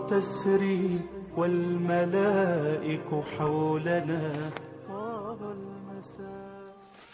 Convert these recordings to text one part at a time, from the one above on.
تسري والملائك حولنا طاب المساء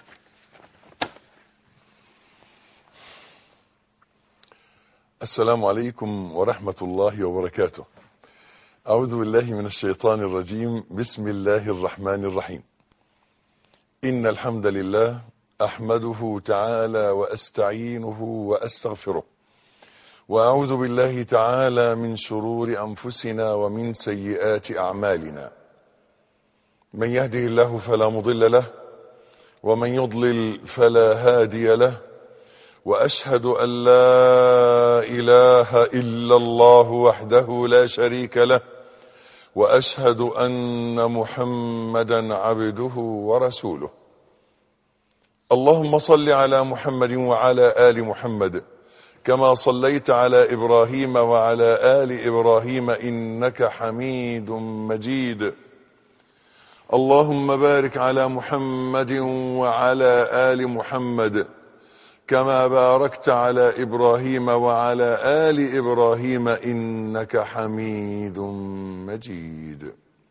السلام عليكم ورحمة الله وبركاته أعوذ بالله من الشيطان الرجيم بسم الله الرحمن الرحيم إن الحمد لله أحمده تعالى وأستعينه وأستغفره وأعوذ بالله تعالى من شرور أنفسنا ومن سيئات أعمالنا من يهده الله فلا مضل له ومن يضلل فلا هادي له واشهد ان لا اله الا الله وحده لا شريك له واشهد ان محمدا عبده ورسوله اللهم صل على محمد وعلى ال محمد كما صليت على ابراهيم وعلى ال ابراهيم انك حميد مجيد اللهم بارك على محمد وعلى ال محمد كما باركت على ابراهيم وعلى ال ابراهيم انك حميد مجيد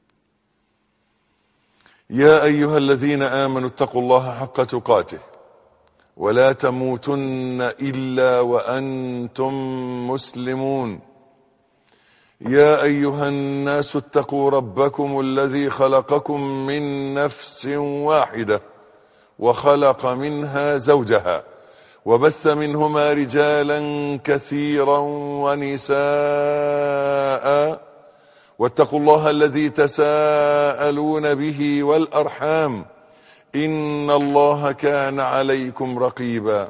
يا ايها الذين امنوا اتقوا الله حق تقاته ولا تموتن الا وانتم مسلمون يا ايها الناس اتقوا ربكم الذي خلقكم من نفس واحده وخلق منها زوجها وبث منهما رجالا كثيرا ونساء واتقوا الله الذي تساءلون به والارحام ان الله كان عليكم رقيبا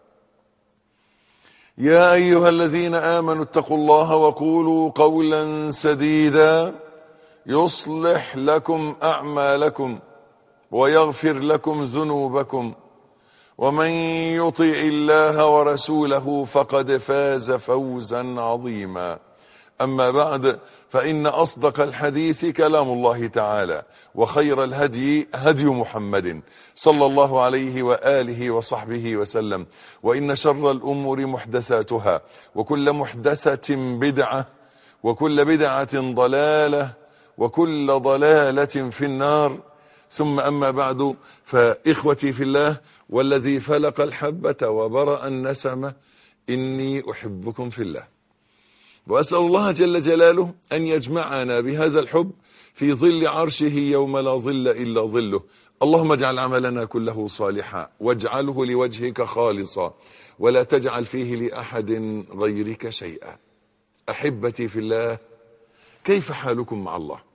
يا ايها الذين امنوا اتقوا الله وقولوا قولا سديدا يصلح لكم اعمالكم ويغفر لكم ذنوبكم ومن يطع الله ورسوله فقد فاز فوزا عظيما اما بعد فان اصدق الحديث كلام الله تعالى وخير الهدي هدي محمد صلى الله عليه واله وصحبه وسلم وان شر الامور محدثاتها وكل محدثه بدعه وكل بدعه ضلاله وكل ضلاله في النار ثم أما بعد فإخوتي في الله والذي فلق الحبة وبرأ النسمة إني أحبكم في الله وأسأل الله جل جلاله أن يجمعنا بهذا الحب في ظل عرشه يوم لا ظل إلا ظله اللهم اجعل عملنا كله صالحا واجعله لوجهك خالصا ولا تجعل فيه لأحد غيرك شيئا أحبتي في الله كيف حالكم مع الله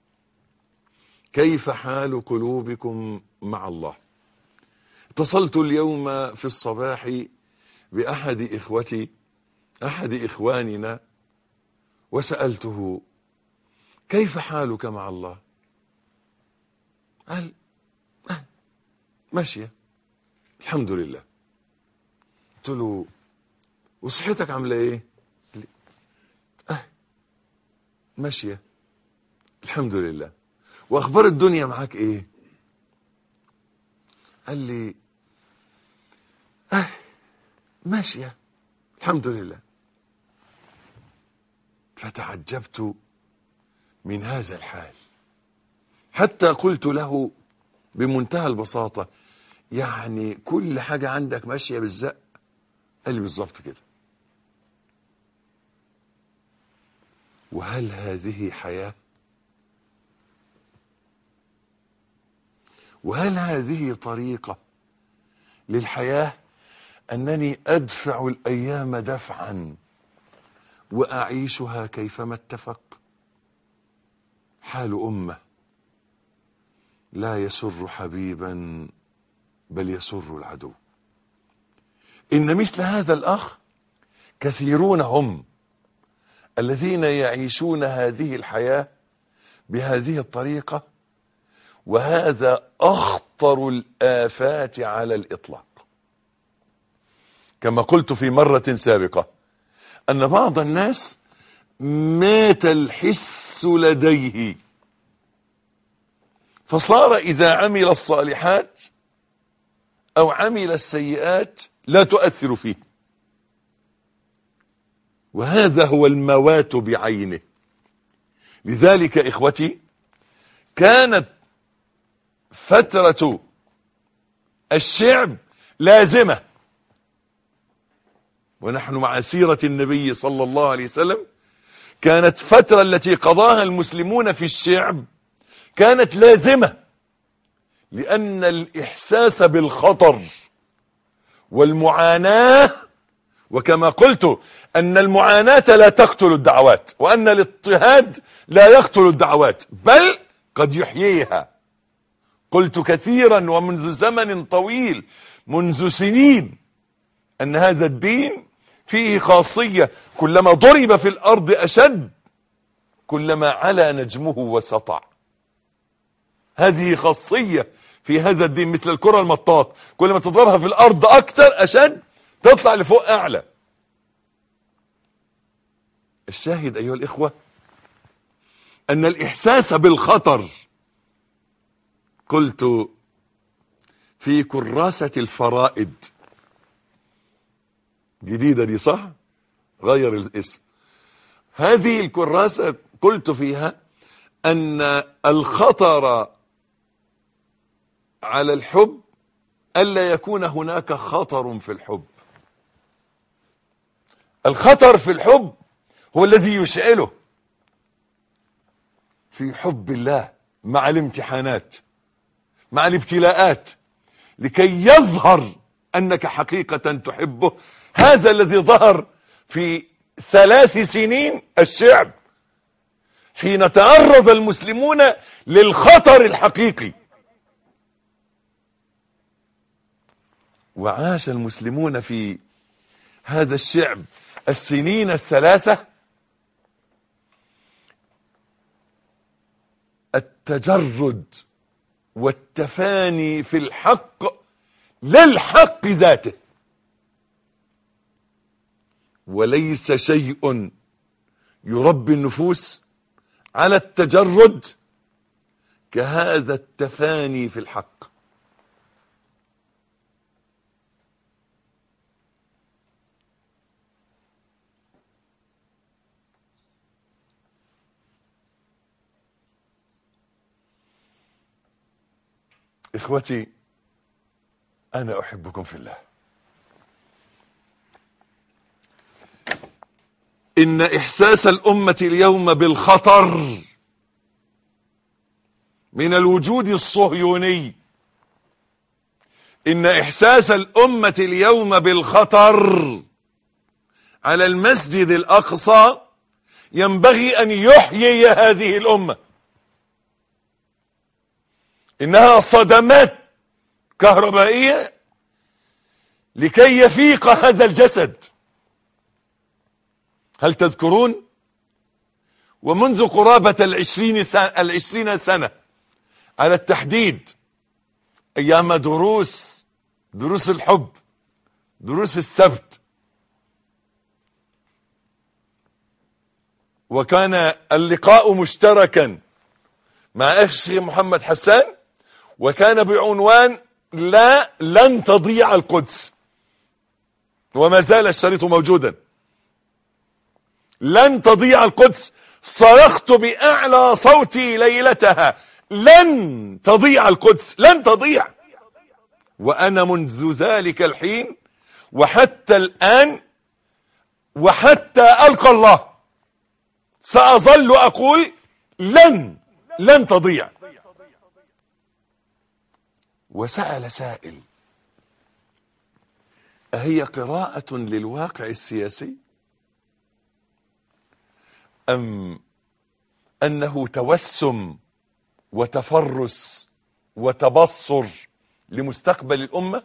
كيف حال قلوبكم مع الله اتصلت اليوم في الصباح بأحد إخوتي أحد إخواننا وسألته كيف حالك مع الله قال آه ماشية الحمد لله قلت له وصحتك عاملة ايه قال لي اه ماشية الحمد لله واخبار الدنيا معاك ايه قال لي اه ماشيه الحمد لله فتعجبت من هذا الحال حتى قلت له بمنتهى البساطه يعني كل حاجه عندك ماشيه بالزق قال لي بالظبط كده وهل هذه حياه وهل هذه طريقة للحياة أنني أدفع الأيام دفعا وأعيشها كيفما اتفق حال أمة لا يسر حبيبا بل يسر العدو إن مثل هذا الأخ كثيرون هم الذين يعيشون هذه الحياة بهذه الطريقة وهذا أخطر الآفات على الإطلاق كما قلت في مرة سابقة أن بعض الناس مات الحس لديه فصار إذا عمل الصالحات أو عمل السيئات لا تؤثر فيه وهذا هو الموات بعينه لذلك إخوتي كانت فترة الشعب لازمة ونحن مع سيرة النبي صلى الله عليه وسلم كانت فترة التي قضاها المسلمون في الشعب كانت لازمة لأن الإحساس بالخطر والمعاناة وكما قلت أن المعاناة لا تقتل الدعوات وأن الاضطهاد لا يقتل الدعوات بل قد يحييها قلت كثيرا ومنذ زمن طويل منذ سنين أن هذا الدين فيه خاصية كلما ضرب في الأرض أشد كلما علا نجمه وسطع هذه خاصية في هذا الدين مثل الكرة المطاط كل ما تضربها في الأرض أكتر أشد تطلع لفوق أعلى الشاهد أيها الإخوة أن الإحساس بالخطر قلت في كراسة الفرائد جديدة دي صح غير الاسم هذه الكراسة قلت فيها أن الخطر على الحب ألا يكون هناك خطر في الحب الخطر في الحب هو الذي يشعله في حب الله مع الامتحانات مع الابتلاءات لكي يظهر أنك حقيقة تحبه هذا الذي ظهر في ثلاث سنين الشعب حين تعرض المسلمون للخطر الحقيقي وعاش المسلمون في هذا الشعب السنين الثلاثة التجرد والتفاني في الحق للحق ذاته وليس شيء يربي النفوس على التجرد كهذا التفاني في الحق اخوتي انا احبكم في الله ان احساس الامه اليوم بالخطر من الوجود الصهيوني ان احساس الامه اليوم بالخطر على المسجد الاقصى ينبغي ان يحيي هذه الامه انها صدمات كهربائيه لكي يفيق هذا الجسد هل تذكرون ومنذ قرابة العشرين سنة, العشرين سنة على التحديد أيام دروس دروس الحب دروس السبت وكان اللقاء مشتركا مع أخي محمد حسان وكان بعنوان لا لن تضيع القدس وما زال الشريط موجودا لن تضيع القدس صرخت بأعلى صوتي ليلتها لن تضيع القدس لن تضيع وأنا منذ ذلك الحين وحتى الآن وحتى ألقى الله سأظل أقول لن لن تضيع وسأل سائل أهي قراءة للواقع السياسي أم أنه توسم وتفرس وتبصر لمستقبل الأمة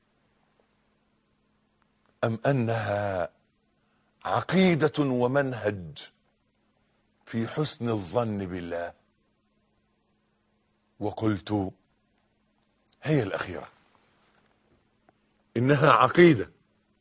أم أنها عقيدة ومنهج في حسن الظن بالله وقلت هي الأخيرة إنها عقيدة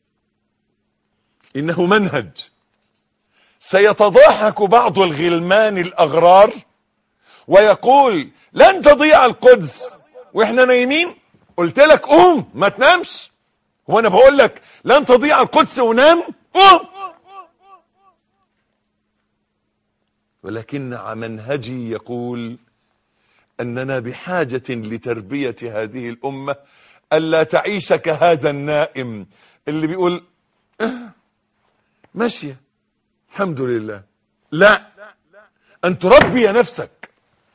إنه منهج سيتضاحك بعض الغلمان الأغرار ويقول لن تضيع القدس واحنا نايمين قلت لك قوم ما تنامش وانا بقول لك لن تضيع القدس ونام قوم ولكن منهجي يقول أننا بحاجة لتربية هذه الأمة ألا تعيش كهذا النائم اللي بيقول "أه، ماشية الحمد لله لا أن تربي نفسك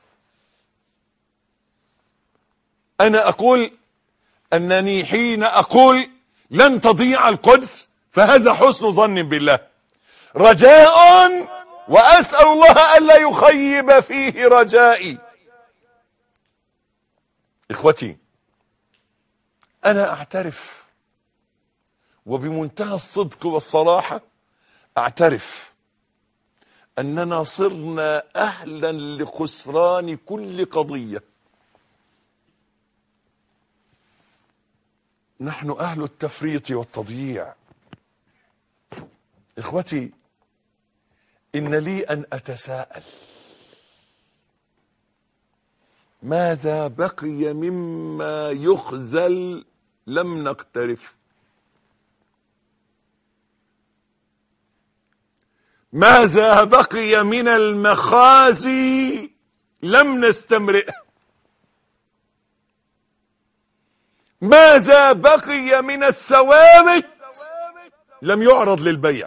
أنا أقول أنني حين أقول لن تضيع القدس فهذا حسن ظن بالله رجاء وأسأل الله ألا يخيب فيه رجائي إخوتي أنا أعترف وبمنتهى الصدق والصراحة أعترف أننا صرنا أهلا لخسران كل قضية نحن أهل التفريط والتضييع إخوتي إن لي أن أتساءل ماذا بقي مما يخزل لم نقترف ماذا بقي من المخازي لم نستمرئ ماذا بقي من الثوابت لم يعرض للبيع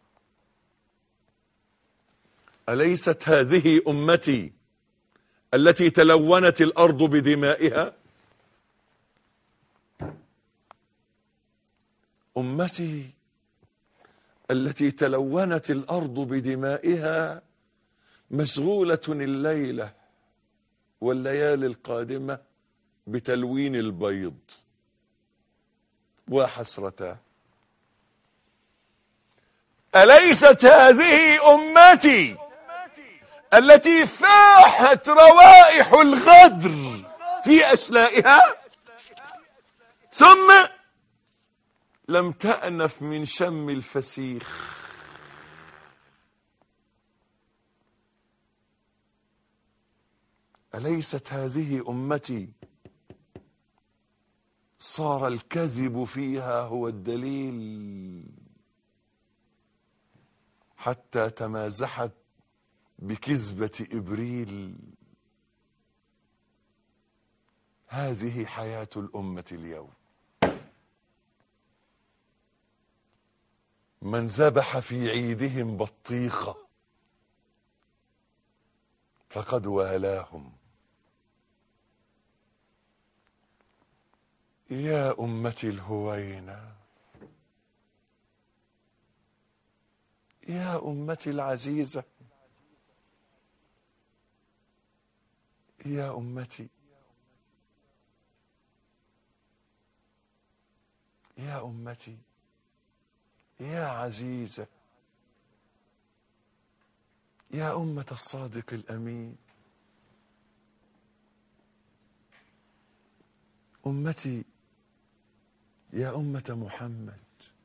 أليست هذه أمتي التي تلونت الأرض بدمائها أمتي التي تلونت الأرض بدمائها مشغولة الليلة والليالي القادمة بتلوين البيض وحسرتا أليست هذه أمتي التي فاحت روائح الغدر في أشلائها ثم لم تأنف من شم الفسيخ أليست هذه أمتي صار الكذب فيها هو الدليل حتى تمازحت بكذبة إبريل هذه حياة الأمة اليوم من ذبح في عيدهم بطيخة فقد والاهم يا أمتي الهوينة يا أمتي العزيزة يا أمتي يا أمتي يا عزيزة يا أمة الصادق الأمين أمتي يا أمة محمد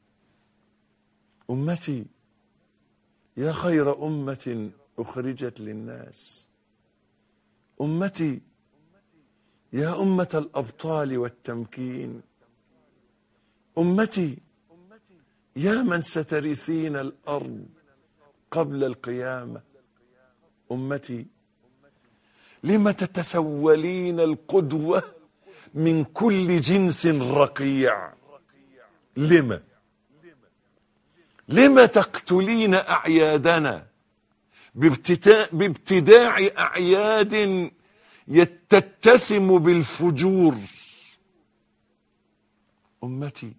أمتي يا خير أمة أخرجت للناس أمتي يا أمة الأبطال والتمكين أمتي يا من سترثين الأرض قبل القيامة أمتي لم تتسولين القدوة من كل جنس رقيع لم لم تقتلين أعيادنا بابتداع, بابتداع أعياد تتسم بالفجور أمتي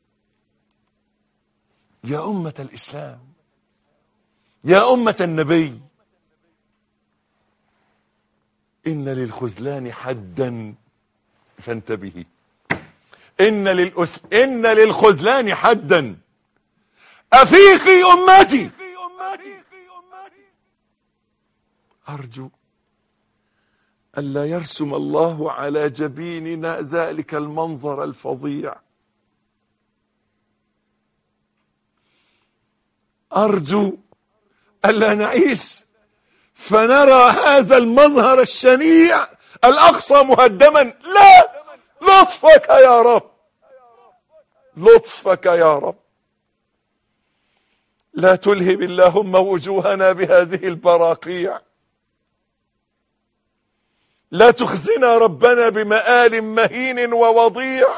يا أمة الإسلام يا أمة النبي إن للخذلان حدا فانتبهي إن, للأس... إن للخذلان حدا أفيقي أمتي أرجو ألا يرسم الله على جبيننا ذلك المنظر الفظيع أرجو ألا نعيش فنرى هذا المظهر الشنيع الأقصى مهدما لا لطفك يا رب لطفك يا رب لا تلهب اللهم وجوهنا بهذه البراقيع لا تخزنا ربنا بمآل مهين ووضيع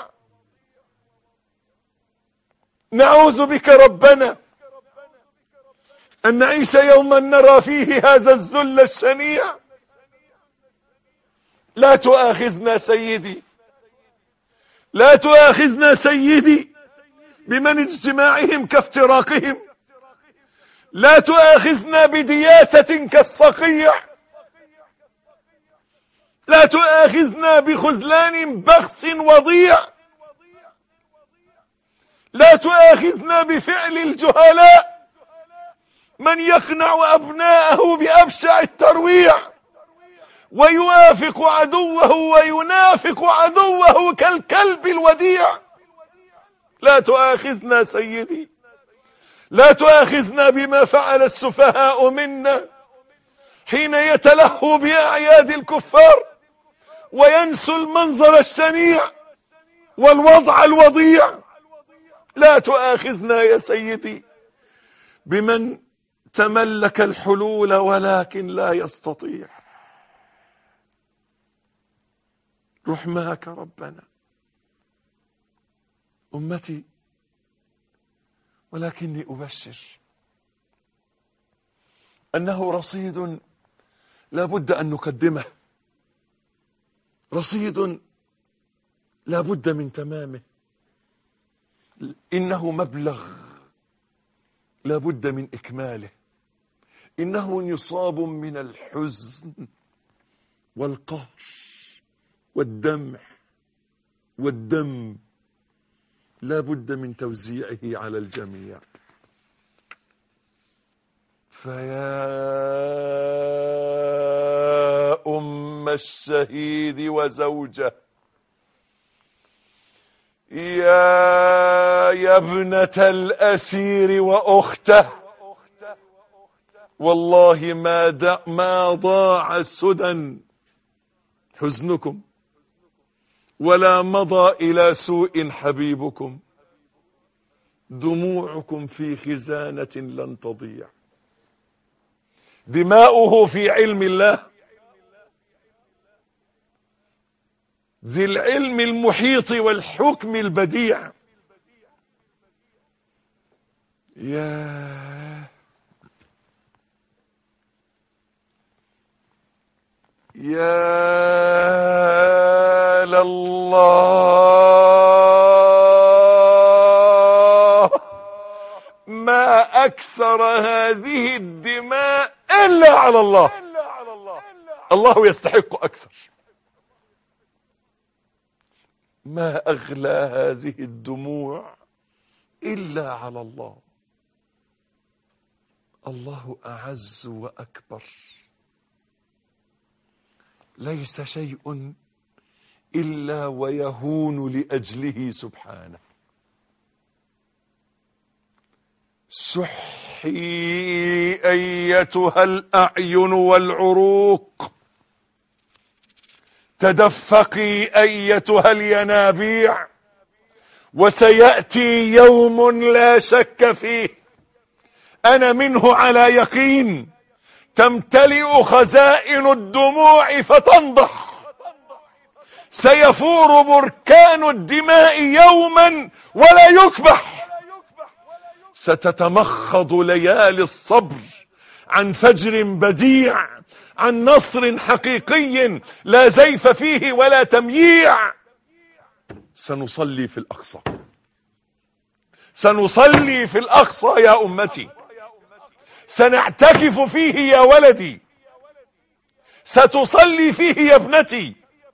نعوذ بك ربنا أن نعيش يوما نرى فيه هذا الذل الشنيع لا تؤاخذنا سيدي لا تؤاخذنا سيدي بمن اجتماعهم كافتراقهم لا تؤاخذنا بدياسة كالصقيع لا تؤاخذنا بخذلان بخس وضيع لا تؤاخذنا بفعل الجهلاء من يقنع أبناءه بأبشع الترويع ويوافق عدوه وينافق عدوه كالكلب الوديع لا تؤاخذنا سيدي لا تؤاخذنا بما فعل السفهاء منا حين يتلهوا بأعياد الكفار وينسوا المنظر الشنيع والوضع الوضيع لا تؤاخذنا يا سيدي بمن تملك الحلول ولكن لا يستطيع رحماك ربنا أمتي ولكني أبشر أنه رصيد لا بد أن نقدمه رصيد لا بد من تمامه إنه مبلغ لا بد من إكماله إنه نصاب من الحزن والقهر والدمع والدم لا بد من توزيعه على الجميع فيا أم الشهيد وزوجه يا يا ابنة الأسير وأخته والله ما دع ما ضاع سدى حزنكم ولا مضى إلى سوء حبيبكم دموعكم في خزانة لن تضيع دماؤه في علم الله ذي العلم المحيط والحكم البديع يا يا لله ما أكثر هذه الدماء إلا على الله الله يستحق أكثر ما أغلى هذه الدموع إلا على الله الله أعز وأكبر ليس شيء إلا ويهون لأجله سبحانه سحي أيتها الأعين والعروق تدفقي أيتها الينابيع وسيأتي يوم لا شك فيه أنا منه على يقين تمتلئ خزائن الدموع فتنضح سيفور بركان الدماء يوما ولا يكبح ستتمخض ليالي الصبر عن فجر بديع عن نصر حقيقي لا زيف فيه ولا تمييع سنصلي في الأقصى سنصلي في الأقصى يا أمتي سنعتكف فيه يا ولدي ستصلي فيه يا ابنتي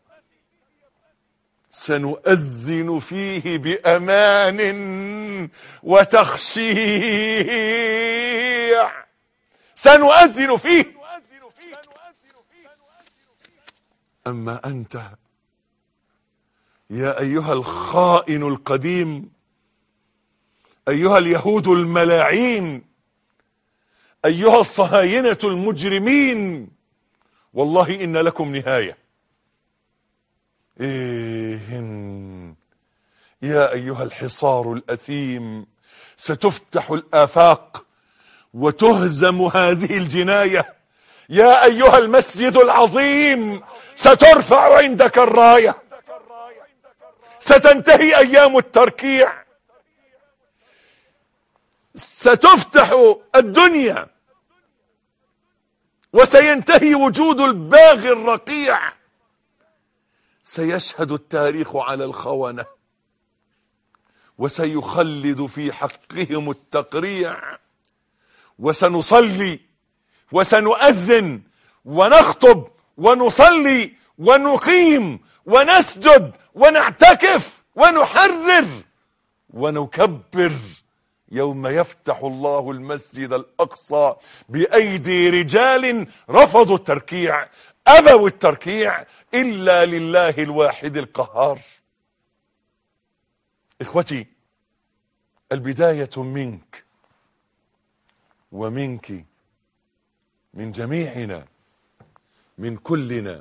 سنؤذن فيه بأمان وتخشيع سنؤذن فيه أما أنت يا أيها الخائن القديم أيها اليهود الملاعين أيها الصهاينة المجرمين والله إن لكم نهاية إيهن يا أيها الحصار الأثيم ستفتح الآفاق وتهزم هذه الجناية يا ايها المسجد العظيم سترفع عندك الرايه ستنتهي ايام التركيع ستفتح الدنيا وسينتهي وجود الباغي الرقيع سيشهد التاريخ على الخونه وسيخلد في حقهم التقريع وسنصلي وسنؤذن ونخطب ونصلي ونقيم ونسجد ونعتكف ونحرر ونكبر يوم يفتح الله المسجد الأقصى بأيدي رجال رفضوا التركيع أبوا التركيع إلا لله الواحد القهار إخوتي البداية منك ومنك من جميعنا من كلنا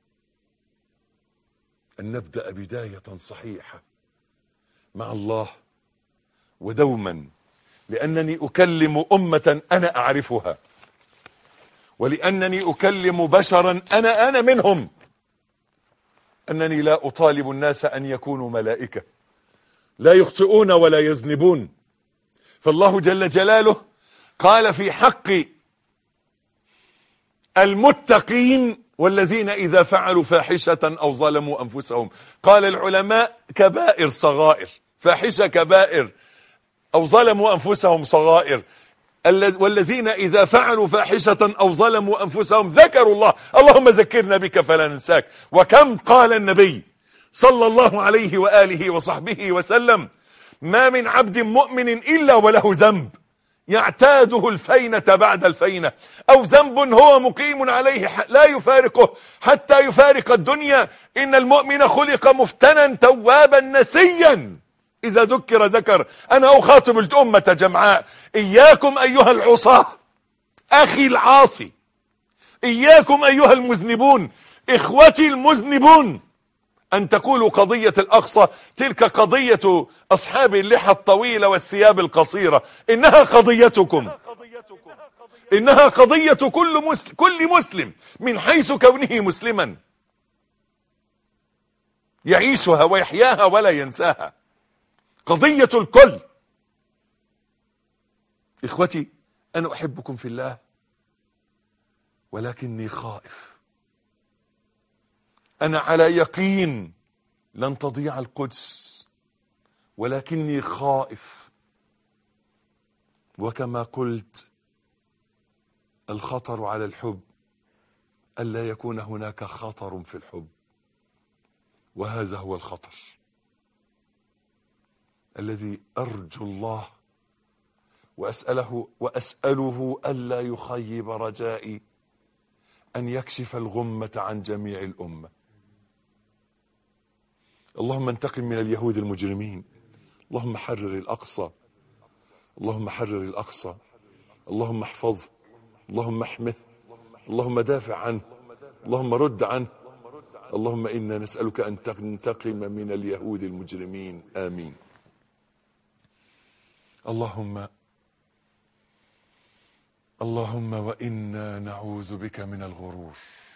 أن نبدأ بداية صحيحة مع الله ودوما لأنني أكلم أمة أنا أعرفها ولأنني أكلم بشرا أنا أنا منهم أنني لا أطالب الناس أن يكونوا ملائكة لا يخطئون ولا يذنبون فالله جل جلاله قال في حق المتقين والذين إذا فعلوا فاحشة أو ظلموا أنفسهم قال العلماء كبائر صغائر فاحشة كبائر أو ظلموا أنفسهم صغائر والذين إذا فعلوا فاحشة أو ظلموا أنفسهم ذكروا الله اللهم ذكرنا بك فلا ننساك وكم قال النبي صلى الله عليه وآله وصحبه وسلم ما من عبد مؤمن إلا وله ذنب يعتاده الفينة بعد الفينة أو ذنب هو مقيم عليه لا يفارقه حتى يفارق الدنيا إن المؤمن خلق مفتنا توابا نسيا إذا ذكر ذكر أنا أخاطب الأمة جمعاء إياكم أيها العصاة أخي العاصي إياكم أيها المذنبون إخوتي المذنبون أن تقولوا قضية الأقصى تلك قضية أصحاب اللحى الطويلة والثياب القصيرة إنها قضيتكم إنها قضية كل مسلم, كل مسلم من حيث كونه مسلما يعيشها ويحياها ولا ينساها قضية الكل إخوتي أنا أحبكم في الله ولكني خائف أنا على يقين لن تضيع القدس ولكني خائف وكما قلت الخطر على الحب ألا يكون هناك خطر في الحب وهذا هو الخطر الذي أرجو الله وأسأله وأسأله ألا يخيب رجائي أن يكشف الغمة عن جميع الأمة اللهم انتقم من اليهود المجرمين اللهم حرر الأقصى اللهم حرر الأقصى اللهم احفظه اللهم احمه اللهم دافع عنه اللهم رد عنه اللهم إنا نسألك أن تنتقم من اليهود المجرمين آمين اللهم اللهم وإنا نعوذ بك من الغرور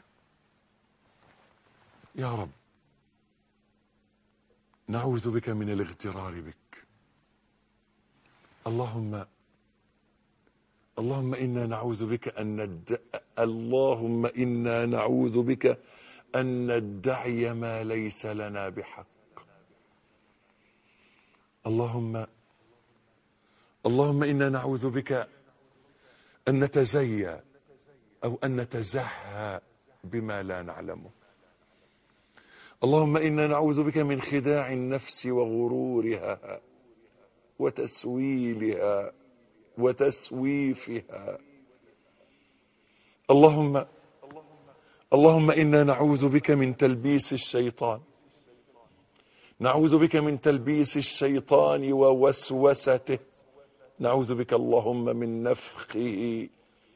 يا رب نعوذ بك من الاغترار بك اللهم اللهم إنا نعوذ بك أن ند... اللهم إنا نعوذ بك أن ندعي ما ليس لنا بحق اللهم اللهم إنا نعوذ بك أن نتزيى أو أن نتزهى بما لا نعلمه اللهم إنا نعوذ بك من خداع النفس وغرورها وتسويلها وتسويفها اللهم اللهم إنا نعوذ بك من تلبيس الشيطان نعوذ بك من تلبيس الشيطان ووسوسته نعوذ بك اللهم من نفخه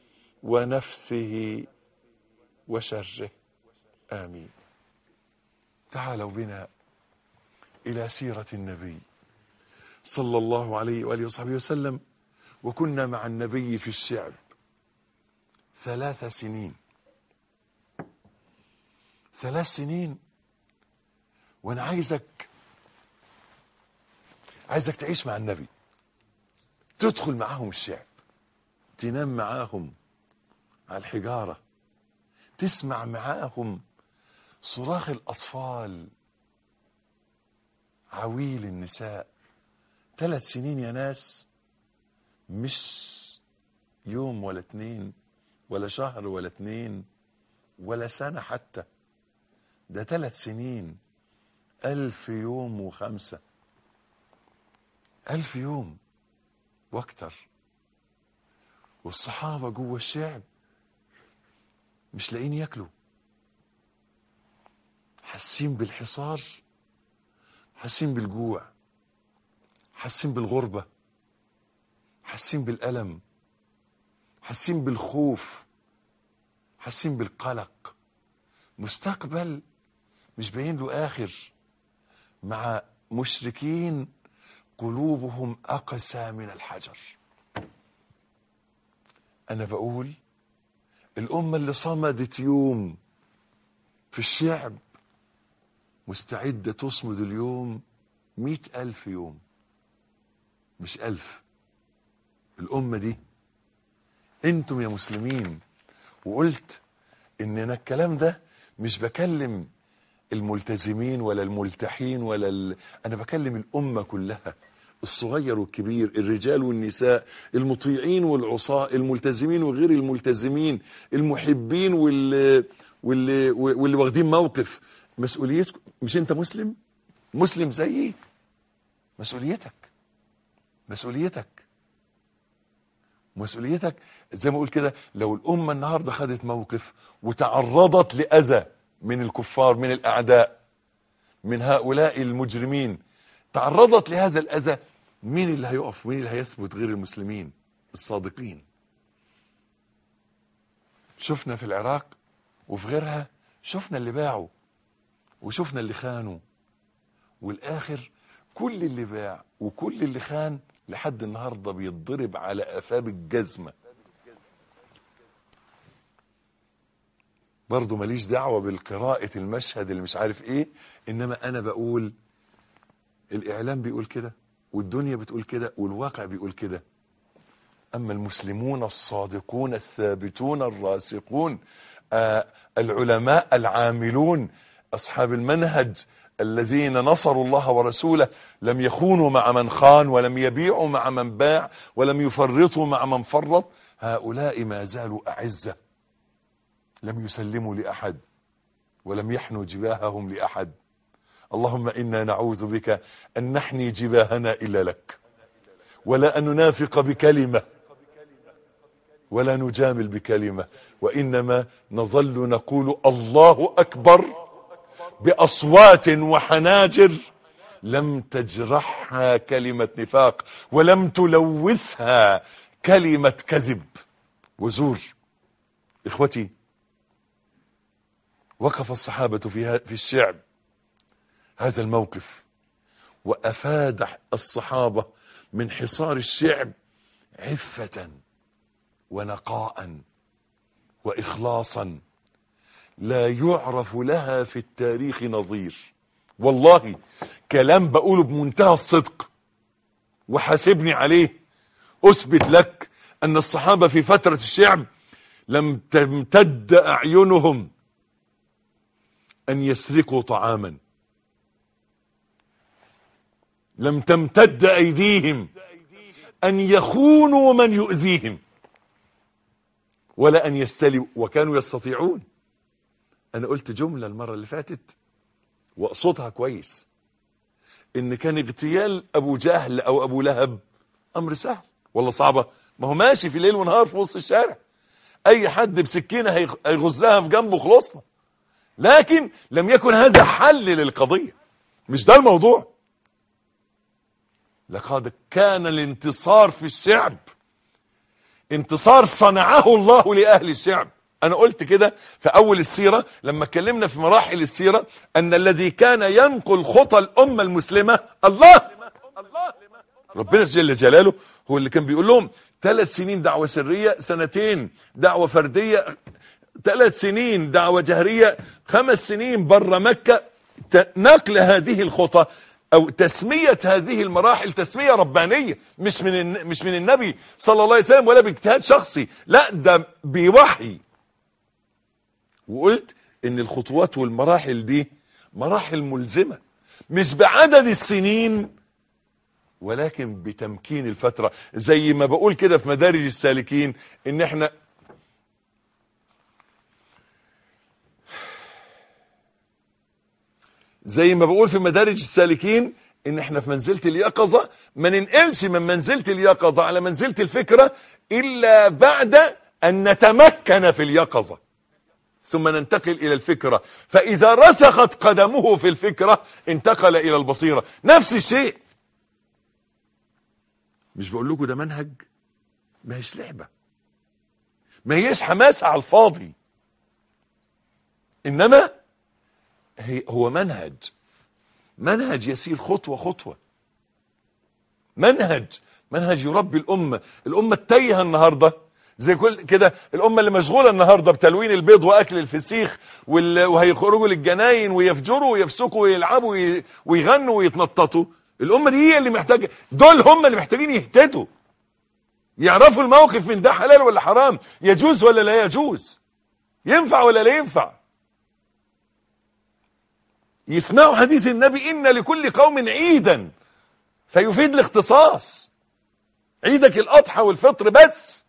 ونفثه وشره آمين تعالوا بنا إلى سيرة النبي صلى الله عليه وآله وصحبه وسلم وكنا مع النبي في الشعب ثلاث سنين ثلاث سنين وانا عايزك عايزك تعيش مع النبي تدخل معاهم الشعب تنام معاهم على الحجارة تسمع معاهم صراخ الأطفال عويل النساء ثلاث سنين يا ناس مش يوم ولا اتنين ولا شهر ولا اتنين ولا سنة حتى ده ثلاث سنين ألف يوم وخمسة ألف يوم واكتر والصحابة جوه الشعب مش لاقيين ياكلوا حاسين بالحصار حاسين بالجوع حاسين بالغربة حاسين بالألم حاسين بالخوف حاسين بالقلق مستقبل مش باين له آخر مع مشركين قلوبهم أقسى من الحجر أنا بقول الأمة اللي صمدت يوم في الشعب مستعدة تصمد اليوم مئة ألف يوم مش ألف الأمة دي انتم يا مسلمين وقلت ان انا الكلام ده مش بكلم الملتزمين ولا الملتحين ولا ال... انا بكلم الامه كلها الصغير والكبير الرجال والنساء المطيعين والعصاة الملتزمين وغير الملتزمين المحبين واللي واللي واللي واخدين موقف مسؤوليتكم مش انت مسلم مسلم زيي مسؤوليتك مسؤوليتك مسؤوليتك زي ما اقول كده لو الامه النهارده خدت موقف وتعرضت لاذى من الكفار من الاعداء من هؤلاء المجرمين تعرضت لهذا الاذى مين اللي هيقف مين اللي هيثبت غير المسلمين الصادقين شفنا في العراق وفي غيرها شفنا اللي باعوا وشفنا اللي خانوا والاخر كل اللي باع وكل اللي خان لحد النهارده بيتضرب على قفاه بالجزمه برضه ماليش دعوه بالقراءه المشهد اللي مش عارف ايه انما انا بقول الاعلام بيقول كده والدنيا بتقول كده والواقع بيقول كده اما المسلمون الصادقون الثابتون الراسخون آه العلماء العاملون اصحاب المنهج الذين نصروا الله ورسوله لم يخونوا مع من خان ولم يبيعوا مع من باع ولم يفرطوا مع من فرط هؤلاء ما زالوا أعزة لم يسلموا لأحد ولم يحنوا جباههم لأحد اللهم إنا نعوذ بك أن نحني جباهنا إلا لك ولا أن ننافق بكلمة ولا نجامل بكلمة وإنما نظل نقول الله أكبر باصوات وحناجر لم تجرحها كلمه نفاق ولم تلوثها كلمه كذب وزور اخوتي وقف الصحابه في في الشعب هذا الموقف وافاد الصحابه من حصار الشعب عفه ونقاء واخلاصا لا يعرف لها في التاريخ نظير والله كلام بقوله بمنتهى الصدق وحاسبني عليه اثبت لك ان الصحابه في فتره الشعب لم تمتد اعينهم ان يسرقوا طعاما لم تمتد ايديهم ان يخونوا من يؤذيهم ولا ان يستلوا وكانوا يستطيعون انا قلت جمله المره اللي فاتت واقصدها كويس ان كان اغتيال ابو جهل او ابو لهب امر سهل ولا صعبه ما هو ماشي في ليل ونهار في وسط الشارع اي حد بسكينه هيغزها في جنبه خلصنا لكن لم يكن هذا حل للقضيه مش ده الموضوع لقد كان الانتصار في الشعب انتصار صنعه الله لاهل الشعب انا قلت كده في اول السيرة لما اتكلمنا في مراحل السيرة ان الذي كان ينقل خطى الامة المسلمة الله ربنا جل جلاله هو اللي كان بيقول لهم ثلاث سنين دعوة سرية سنتين دعوة فردية ثلاث سنين دعوة جهرية خمس سنين بره مكة ت- نقل هذه الخطى او تسمية هذه المراحل تسمية ربانية مش من الن- مش من النبي صلى الله عليه وسلم ولا باجتهاد شخصي لا ده بوحي وقلت ان الخطوات والمراحل دي مراحل ملزمة مش بعدد السنين ولكن بتمكين الفترة زي ما بقول كده في مدارج السالكين ان احنا زي ما بقول في مدارج السالكين ان احنا في منزلة اليقظة ما ننقلش من منزلة اليقظة على منزلة الفكرة الا بعد ان نتمكن في اليقظة ثم ننتقل الى الفكرة فاذا رسخت قدمه في الفكرة انتقل الى البصيرة نفس الشيء مش بقول لكم ده منهج ما هيش لعبة ما هيش حماسة على الفاضي انما هي هو منهج منهج يسير خطوة خطوة منهج منهج يربي الأمة الأمة التايهة النهاردة زي كل كده الأمة اللي مشغولة النهاردة بتلوين البيض وأكل الفسيخ وال- وهيخرجوا للجناين ويفجروا ويفسقوا ويلعبوا وي- ويغنوا ويتنططوا الأمة دي هي اللي محتاجة دول هم اللي محتاجين يهتدوا يعرفوا الموقف من ده حلال ولا حرام يجوز ولا لا يجوز ينفع ولا لا ينفع يسمعوا حديث النبي إن لكل قوم عيدا فيفيد الاختصاص عيدك الأضحى والفطر بس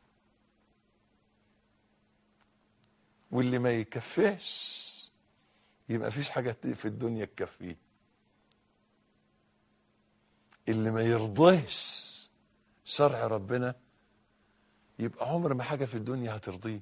واللي ما يكفيش يبقى فيش حاجة في الدنيا تكفيه اللي ما يرضيش شرع ربنا يبقى عمر ما حاجة في الدنيا هترضيه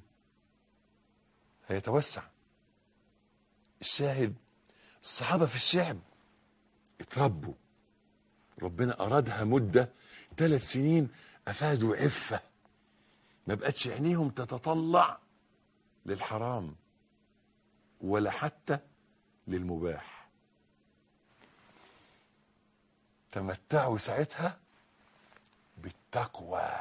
هيتوسع الشاهد الصحابة في الشعب اتربوا ربنا أرادها مدة ثلاث سنين أفادوا عفة ما بقتش عينيهم تتطلع للحرام ولا حتى للمباح تمتعوا ساعتها بالتقوى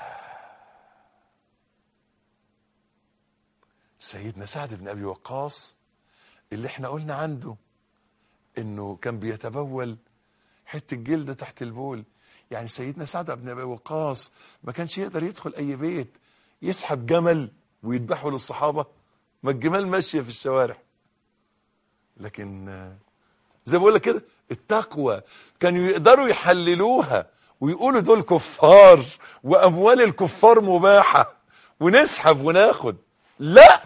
سيدنا سعد بن أبي وقاص اللي احنا قلنا عنده انه كان بيتبول حته جلد تحت البول يعني سيدنا سعد بن ابي وقاص ما كانش يقدر يدخل اي بيت يسحب جمل ويذبحه للصحابه ما الجمال ماشيه في الشوارع لكن آه، زي ما بقول لك كده التقوى كانوا يقدروا يحللوها ويقولوا دول كفار واموال الكفار مباحه ونسحب وناخد لا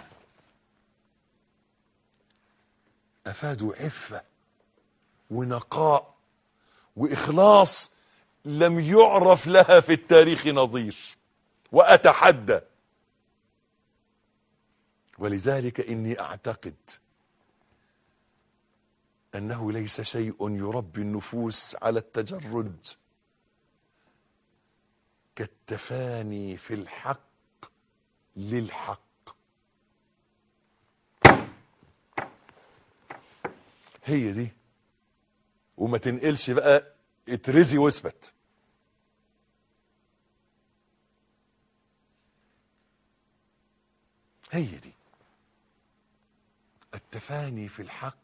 افادوا عفه ونقاء واخلاص لم يعرف لها في التاريخ نظير واتحدى ولذلك اني اعتقد انه ليس شيء يربي النفوس على التجرد كالتفاني في الحق للحق هي دي وما تنقلش بقى اترزي واثبت هي دي التفاني في الحق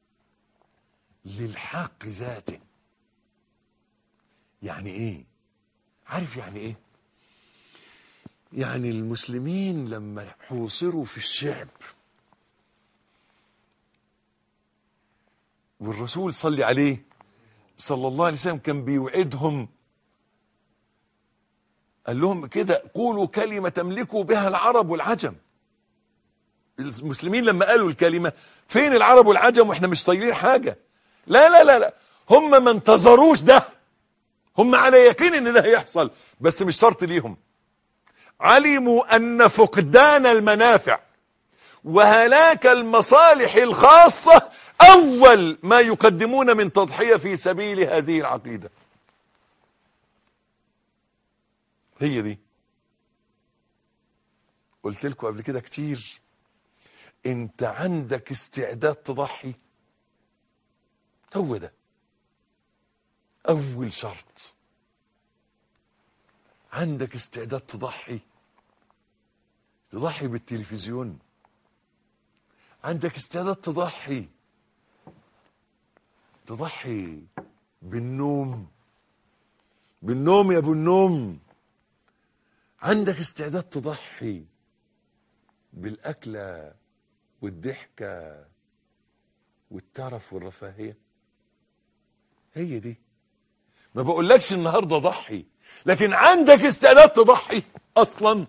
للحق ذاته يعني ايه عارف يعني ايه يعني المسلمين لما حوصروا في الشعب والرسول صلي عليه صلى الله عليه وسلم كان بيوعدهم قال لهم كده قولوا كلمة تملكوا بها العرب والعجم المسلمين لما قالوا الكلمة فين العرب والعجم واحنا مش طايلين حاجة لا لا لا لا هم ما انتظروش ده هم على يقين ان ده هيحصل بس مش شرط ليهم علموا ان فقدان المنافع وهلاك المصالح الخاصة أول ما يقدمون من تضحية في سبيل هذه العقيدة هي دي قلت لكم قبل كده كتير انت عندك استعداد تضحي هو ده اول شرط عندك استعداد تضحي تضحي بالتلفزيون عندك استعداد تضحي تضحي بالنوم بالنوم يا ابو النوم عندك استعداد تضحي بالاكله والضحكه والترف والرفاهيه هي دي ما بقولكش النهارده ضحي لكن عندك استعداد تضحي اصلا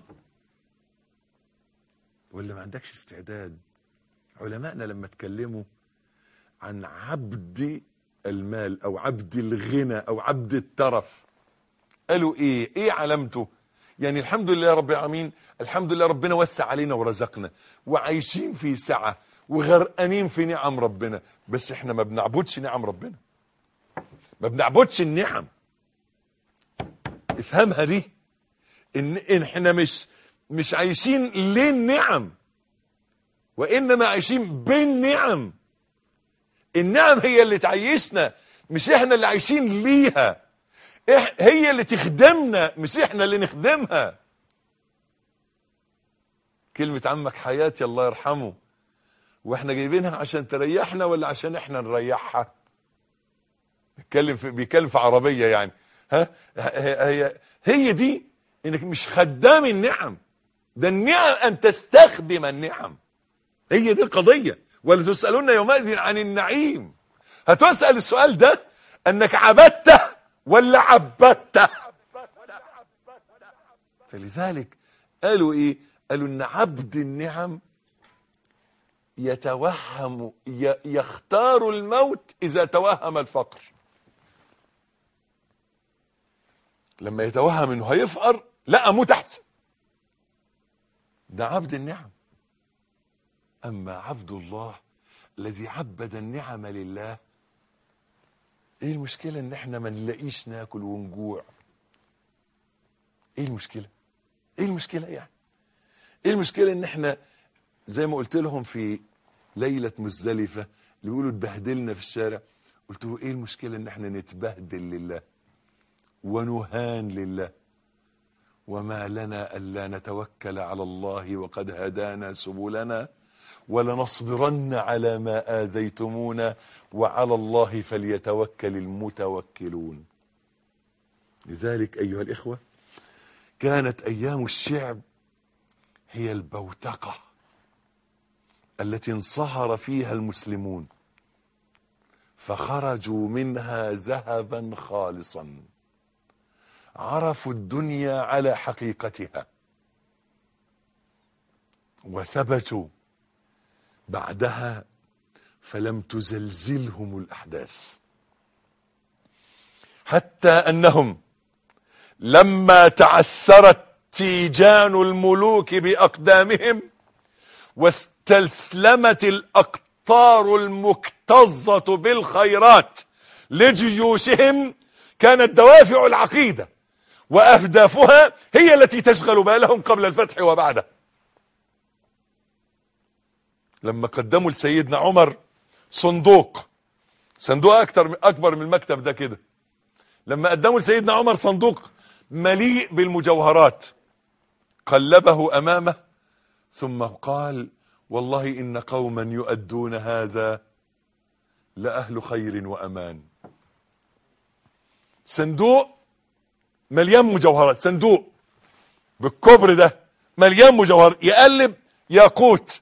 ولا ما عندكش استعداد علمائنا لما اتكلموا عن عبد المال او عبد الغنى او عبد الترف قالوا ايه ايه علامته يعني الحمد لله رب العالمين الحمد لله ربنا وسع علينا ورزقنا وعايشين في سعة وغرقانين في نعم ربنا بس احنا ما بنعبدش نعم ربنا ما بنعبدش النعم افهمها دي ان إن احنا مش مش عايشين للنعم وانما عايشين بالنعم النعم هي اللي تعيشنا مش احنا اللي عايشين ليها إح هي اللي تخدمنا مش احنا اللي نخدمها كلمة عمك حياتي الله يرحمه واحنا جايبينها عشان تريحنا ولا عشان احنا نريحها بيتكلم في بيتكلم في عربية يعني ها هي هي, هي دي انك مش خدام النعم ده النعم ان تستخدم النعم هي دي القضية ولا تسألون يومئذ عن النعيم هتسأل السؤال ده انك عبدته ولا عبدته فلذلك قالوا ايه قالوا ان عبد النعم يتوهم ي- يختار الموت اذا توهم الفقر لما يتوهم انه هيفقر لا اموت احسن ده عبد النعم اما عبد الله الذي عبد النعم لله ايه المشكله ان احنا ما نلاقيش ناكل ونجوع ايه المشكله ايه المشكله يعني ايه المشكله ان احنا زي ما قلت لهم في ليله مزدلفه اللي بيقولوا اتبهدلنا في الشارع قلت له ايه المشكله ان احنا نتبهدل لله ونهان لله وما لنا الا نتوكل على الله وقد هدانا سبلنا ولنصبرن على ما آذيتمونا وعلى الله فليتوكل المتوكلون لذلك أيها الإخوة كانت أيام الشعب هي البوتقة التي انصهر فيها المسلمون فخرجوا منها ذهبا خالصا عرفوا الدنيا على حقيقتها وثبتوا بعدها فلم تزلزلهم الاحداث حتى انهم لما تعثرت تيجان الملوك باقدامهم واستسلمت الاقطار المكتظه بالخيرات لجيوشهم كانت دوافع العقيده واهدافها هي التي تشغل بالهم قبل الفتح وبعده لما قدموا لسيدنا عمر صندوق صندوق اكتر اكبر من المكتب ده كده لما قدموا لسيدنا عمر صندوق مليء بالمجوهرات قلبه امامه ثم قال والله ان قوما يؤدون هذا لاهل خير وامان صندوق مليان مجوهرات صندوق بالكبر ده مليان مجوهر يقلب ياقوت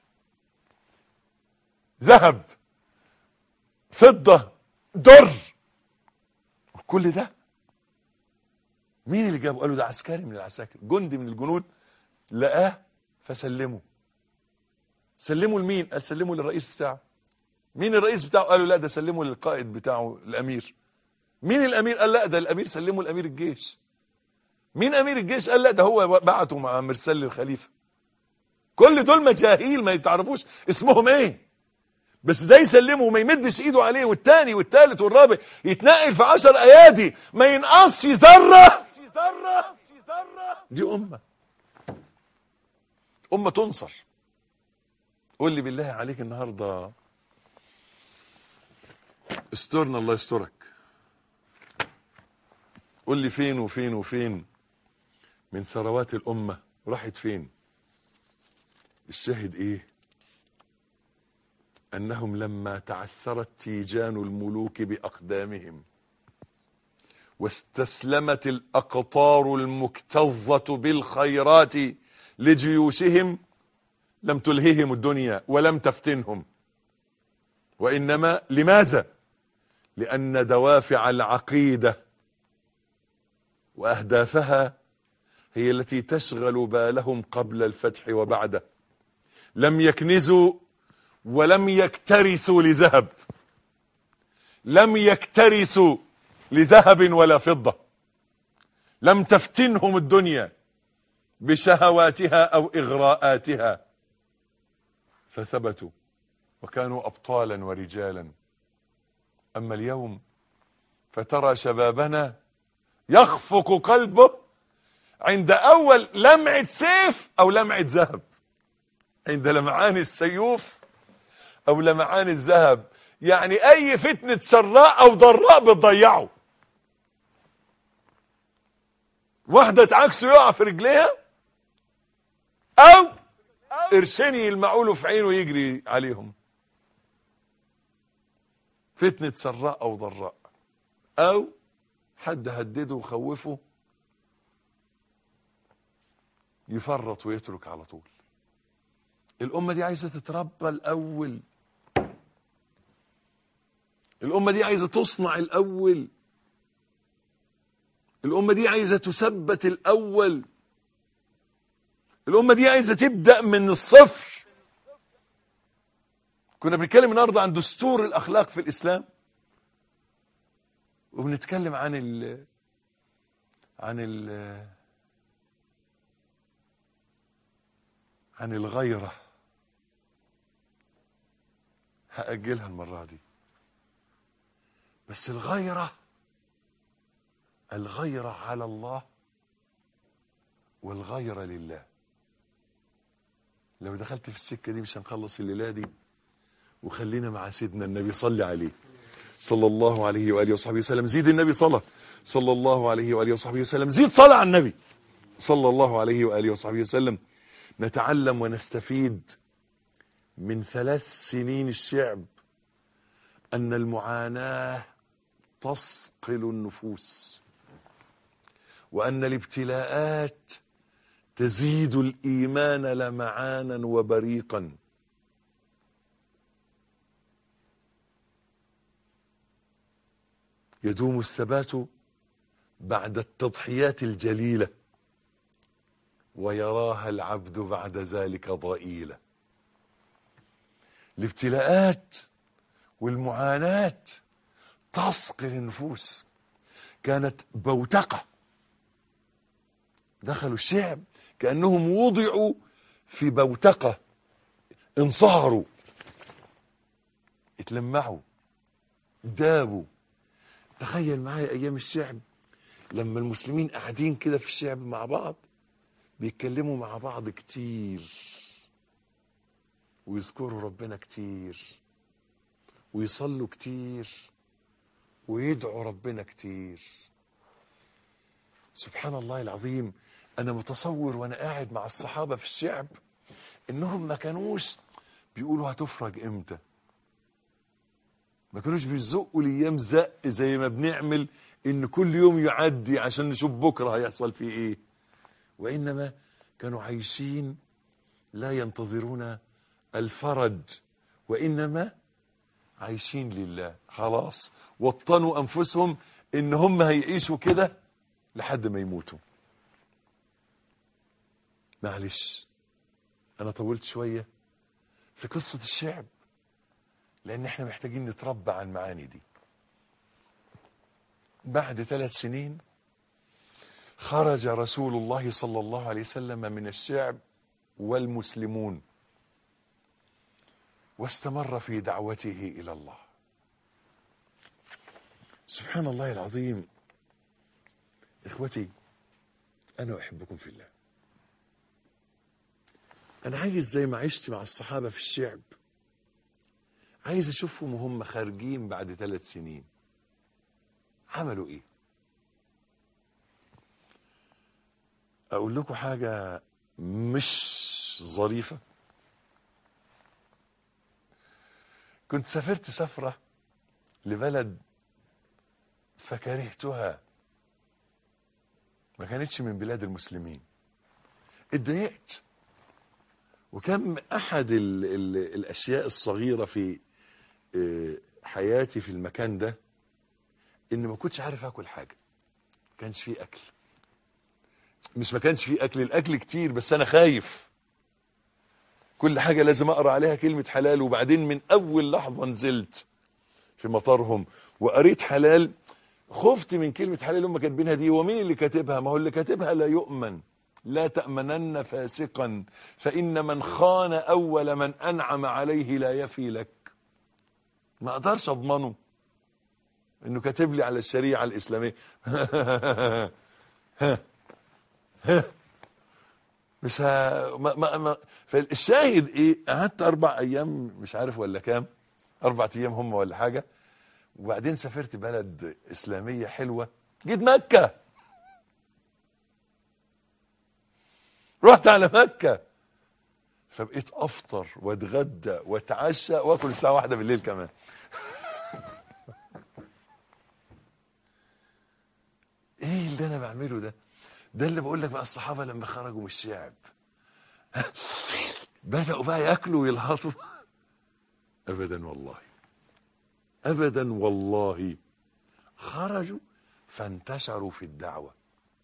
ذهب فضة در كل ده مين اللي جابه قالوا ده عسكري من العساكر جندي من الجنود لقاه فسلمه سلمه لمين قال سلمه للرئيس بتاعه مين الرئيس بتاعه قالوا لا ده سلمه للقائد بتاعه الامير مين الامير قال لا ده الامير سلمه لامير الجيش مين امير الجيش قال لا ده هو بعته مع مرسل للخليفه كل دول مجاهيل ما يتعرفوش اسمهم ايه بس ده يسلمه وما يمدش ايده عليه والتاني والتالت والرابع يتنقل في عشر ايادي ما ينقصش ذره دي امه امه تنصر قول لي بالله عليك النهارده استرنا الله يسترك قول لي فين وفين وفين من ثروات الامه راحت فين الشاهد ايه أنهم لما تعثرت تيجان الملوك بأقدامهم واستسلمت الأقطار المكتظة بالخيرات لجيوشهم لم تلههم الدنيا ولم تفتنهم وإنما لماذا؟ لأن دوافع العقيدة وأهدافها هي التي تشغل بالهم قبل الفتح وبعده لم يكنزوا ولم يكترثوا لذهب لم يكترثوا لذهب ولا فضة لم تفتنهم الدنيا بشهواتها أو إغراءاتها فثبتوا وكانوا أبطالا ورجالا أما اليوم فترى شبابنا يخفق قلبه عند أول لمعة سيف أو لمعة ذهب عند لمعان السيوف أو لمعان الذهب يعني أي فتنة سراء أو ضراء بتضيعه واحدة عكسه يقع في رجليها أو قرشين يلمعوا له في عينه يجري عليهم فتنة سراء أو ضراء أو حد هدده وخوفه يفرط ويترك على طول الأمة دي عايزة تتربى الأول الأمة دي عايزة تصنع الأول الأمة دي عايزة تثبت الأول الأمة دي عايزة تبدأ من الصفر كنا بنتكلم النهارده عن دستور الأخلاق في الإسلام وبنتكلم عن ال عن ال عن الغيرة هأجلها المرة دي بس الغيرة الغيرة على الله والغيرة لله لو دخلت في السكة دي مش هنخلص الليلة دي وخلينا مع سيدنا النبي صلي عليه صلى الله عليه وآله وصحبه وسلم زيد النبي صلى صلى الله عليه وآله وصحبه وسلم زيد صلى على النبي صلى الله عليه وآله وصحبه وسلم نتعلم ونستفيد من ثلاث سنين الشعب أن المعاناة تصقل النفوس وأن الابتلاءات تزيد الإيمان لمعانا وبريقا يدوم الثبات بعد التضحيات الجليلة ويراها العبد بعد ذلك ضئيلة الابتلاءات والمعاناة تصقل النفوس كانت بوتقة دخلوا الشعب كأنهم وضعوا في بوتقة انصهروا اتلمعوا دابوا تخيل معايا ايام الشعب لما المسلمين قاعدين كده في الشعب مع بعض بيتكلموا مع بعض كتير ويذكروا ربنا كتير ويصلوا كتير ويدعوا ربنا كتير سبحان الله العظيم انا متصور وانا قاعد مع الصحابه في الشعب انهم ما كانوش بيقولوا هتفرج امتى ما كانوش بيزقوا الايام زق زي ما بنعمل ان كل يوم يعدي عشان نشوف بكره هيحصل فيه ايه وانما كانوا عايشين لا ينتظرون الفرج وانما عايشين لله خلاص وطنوا انفسهم ان هم هيعيشوا كده لحد ما يموتوا معلش انا طولت شويه في قصه الشعب لان احنا محتاجين نتربى على المعاني دي بعد ثلاث سنين خرج رسول الله صلى الله عليه وسلم من الشعب والمسلمون واستمر في دعوته الى الله سبحان الله العظيم اخوتي انا احبكم في الله انا عايز زي ما عشت مع الصحابه في الشعب عايز اشوفهم وهم خارجين بعد ثلاث سنين عملوا ايه اقول لكم حاجه مش ظريفه كنت سافرت سفرة لبلد فكرهتها ما كانتش من بلاد المسلمين اتضايقت وكان احد ال ال الاشياء الصغيره في آه، حياتي في المكان ده ان ما كنتش عارف اكل حاجه ما كانش فيه اكل مش ما كانش فيه اكل الاكل كتير بس انا خايف كل حاجه لازم اقرا عليها كلمه حلال وبعدين من اول لحظه نزلت في مطارهم وقريت حلال خفت من كلمه حلال اللي هم كاتبينها دي ومين اللي كاتبها ما هو اللي كاتبها لا يؤمن لا تأمنن فاسقا فإن من خان أول من أنعم عليه لا يفي لك ما أقدرش أضمنه إنه كاتب لي على الشريعة الإسلامية مش ها ما ما ما فالشاهد إيه قعدت أربع أيام مش عارف ولا كام أربع أيام هم ولا حاجة وبعدين سافرت بلد إسلامية حلوة جيت مكة رحت على مكة فبقيت افطر واتغدى واتعشى واكل الساعة واحدة بالليل كمان ايه اللي انا بعمله ده ده اللي بقول لك بقى الصحابة لما خرجوا من الشعب بدأوا بقى ياكلوا ويلهطوا ابدا والله ابدا والله خرجوا فانتشروا في الدعوه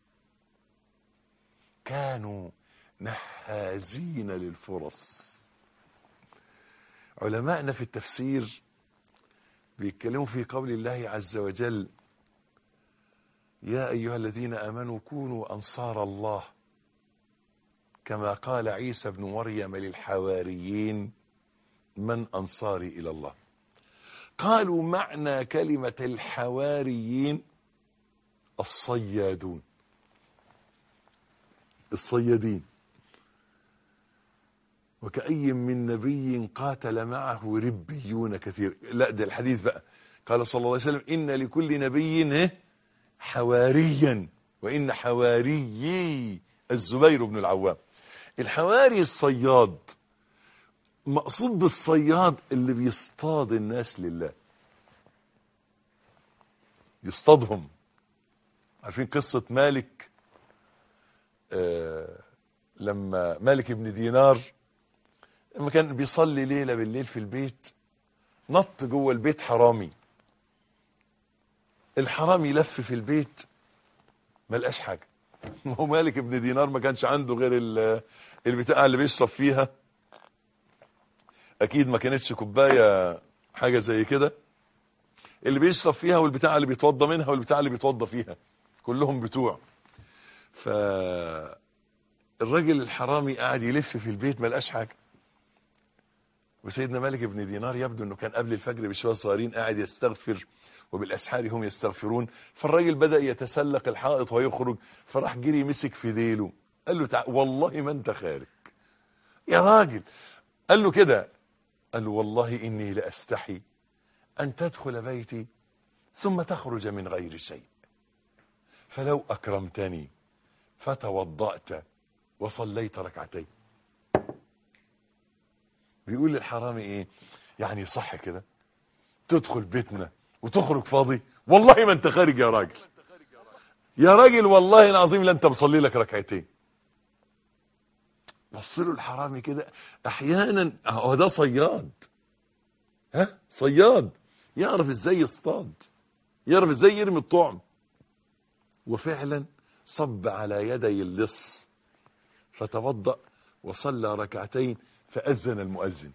كانوا نحازين للفرص علماءنا في التفسير بيتكلموا في قول الله عز وجل يا ايها الذين امنوا كونوا انصار الله كما قال عيسى ابن مريم للحواريين من انصاري الى الله قالوا معنى كلمه الحواريين الصيادون الصيادين وكأي من نبي قاتل معه ربيون كثير لا ده الحديث بقى قال صلى الله عليه وسلم إن لكل نبي إيه؟ حواريا وإن حواريي الزبير بن العوام الحواري الصياد مقصود بالصياد اللي بيصطاد الناس لله يصطادهم عارفين قصة مالك آه لما مالك بن دينار لما كان بيصلي ليلة بالليل في البيت نط جوه البيت حرامي الحرامي لف في البيت ما لقاش حاجة هو مالك بن دينار ما كانش عنده غير ال- البتاع اللي بيشرب فيها اكيد ما كانتش كوبايه حاجه زي كده اللي بيشرب فيها والبتاع اللي بيتوضى منها والبتاع اللي بيتوضى فيها كلهم بتوع ف الراجل الحرامي قاعد يلف في البيت ما لقاش حاجه وسيدنا مالك بن دينار يبدو انه كان قبل الفجر بشويه صغيرين قاعد يستغفر وبالاسحار هم يستغفرون فالراجل بدا يتسلق الحائط ويخرج فراح جري مسك في ديله قال له تع... والله ما انت خارج يا راجل قال له كده قال له والله اني لاستحي ان تدخل بيتي ثم تخرج من غير شيء فلو اكرمتني فتوضأت وصليت ركعتين بيقول للحرامي ايه يعني صح كده تدخل بيتنا وتخرج فاضي والله ما انت خارج يا راجل يا راجل والله العظيم لا انت مصلي لك ركعتين بص له الحرامي كده احيانا هو ده صياد ها صياد يعرف ازاي يصطاد يعرف ازاي يرمي الطعم وفعلا صب على يدي اللص فتوضأ وصلى ركعتين فأذن المؤذن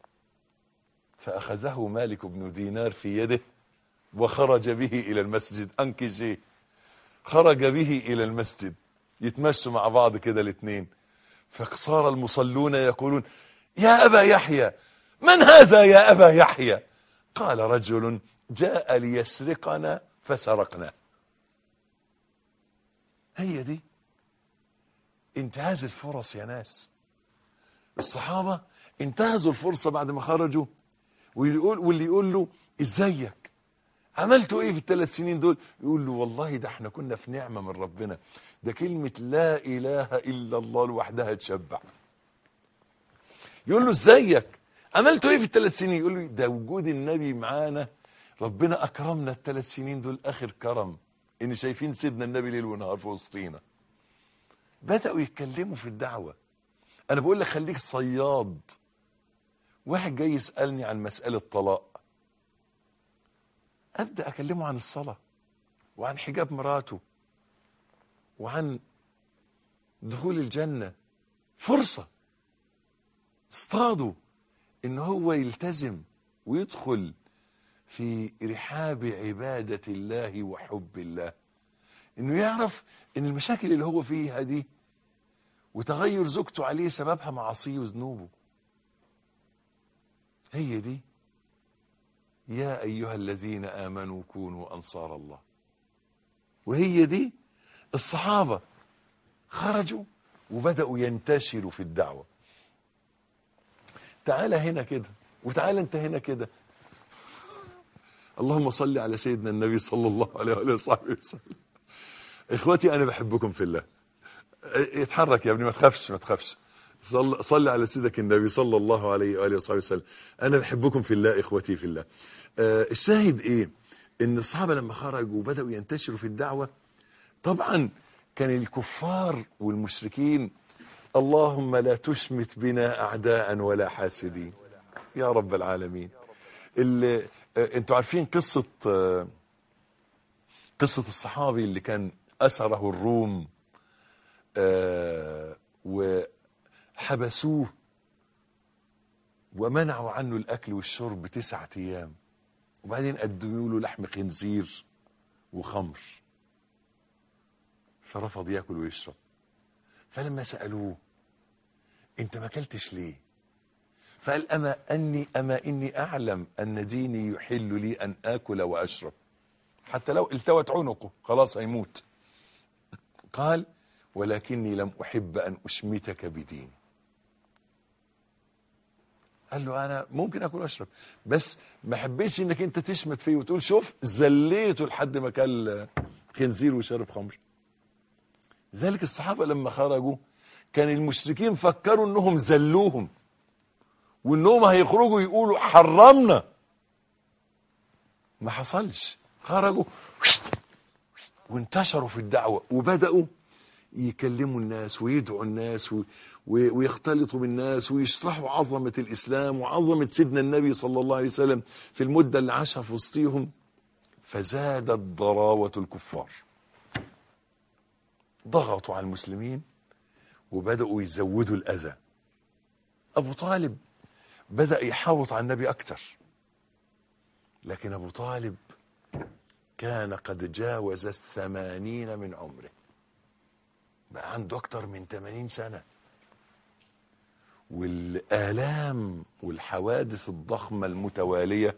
فأخذه مالك بن دينار في يده وخرج به إلى المسجد أنكجي خرج به إلى المسجد يتمشوا مع بعض كده الاثنين فصار المصلون يقولون يا أبا يحيى من هذا يا أبا يحيى قال رجل جاء ليسرقنا فسرقنا هي دي انتهاز الفرص يا ناس الصحابة انتهزوا الفرصة بعد ما خرجوا واللي يقول, واللي يقول له ازيك عملتوا ايه في الثلاث سنين دول يقول له والله ده احنا كنا في نعمة من ربنا ده كلمة لا اله الا الله لوحدها تشبع يقول له ازيك عملتوا ايه في الثلاث سنين يقول لي ده وجود النبي معانا ربنا اكرمنا الثلاث سنين دول اخر كرم ان شايفين سيدنا النبي ليل ونهار في وسطينا بداوا يتكلموا في الدعوه انا بقول لك خليك صياد واحد جاي يسالني عن مساله طلاق ابدا اكلمه عن الصلاه وعن حجاب مراته وعن دخول الجنه فرصه اصطادوا ان هو يلتزم ويدخل في رحاب عباده الله وحب الله انه يعرف ان المشاكل اللي هو فيها دي وتغير زوجته عليه سببها معاصيه وذنوبه هي دي يا ايها الذين امنوا كونوا انصار الله وهي دي الصحابه خرجوا وبداوا ينتشروا في الدعوه تعالى هنا كده وتعالى انت هنا كده اللهم صل على سيدنا النبي صلى الله عليه وآله وصحبه وسلم اخوتي انا بحبكم في الله اتحرك يا ابني ما تخافش ما تخافش صل, صل على سيدك النبي صلى الله عليه واله وصحبه وسلم انا بحبكم في الله اخوتي في الله آه الشاهد ايه ان الصحابه لما خرجوا وبداوا ينتشروا في الدعوه طبعا كان الكفار والمشركين اللهم لا تشمت بنا اعداء ولا حاسدين يا رب العالمين اللي آه انتوا عارفين قصه آه قصه الصحابي اللي كان اسره الروم آه وحبسوه ومنعوا عنه الاكل والشرب تسعة ايام وبعدين قدموا له لحم خنزير وخمر فرفض ياكل ويشرب فلما سالوه انت ما اكلتش ليه فقال اما اني اما اني اعلم ان ديني يحل لي ان اكل واشرب حتى لو التوت عنقه خلاص هيموت قال ولكني لم احب ان اشمتك بديني قال له انا ممكن اكل واشرب بس ما حبيتش انك انت تشمت فيه وتقول شوف زليته لحد ما كل خنزير وشرب خمر ذلك الصحابه لما خرجوا كان المشركين فكروا انهم زلوهم وانهم هيخرجوا يقولوا حرمنا ما حصلش خرجوا وانتشروا في الدعوه وبداوا يكلموا الناس ويدعوا الناس و... و... ويختلطوا بالناس ويشرحوا عظمة الإسلام وعظمة سيدنا النبي صلى الله عليه وسلم في المدة اللي عاشها في وسطيهم فزادت ضراوة الكفار ضغطوا على المسلمين وبدأوا يزودوا الأذى أبو طالب بدأ يحاوط على النبي أكتر لكن أبو طالب كان قد جاوز الثمانين من عمره بقى عنده أكتر من 80 سنة والآلام والحوادث الضخمة المتوالية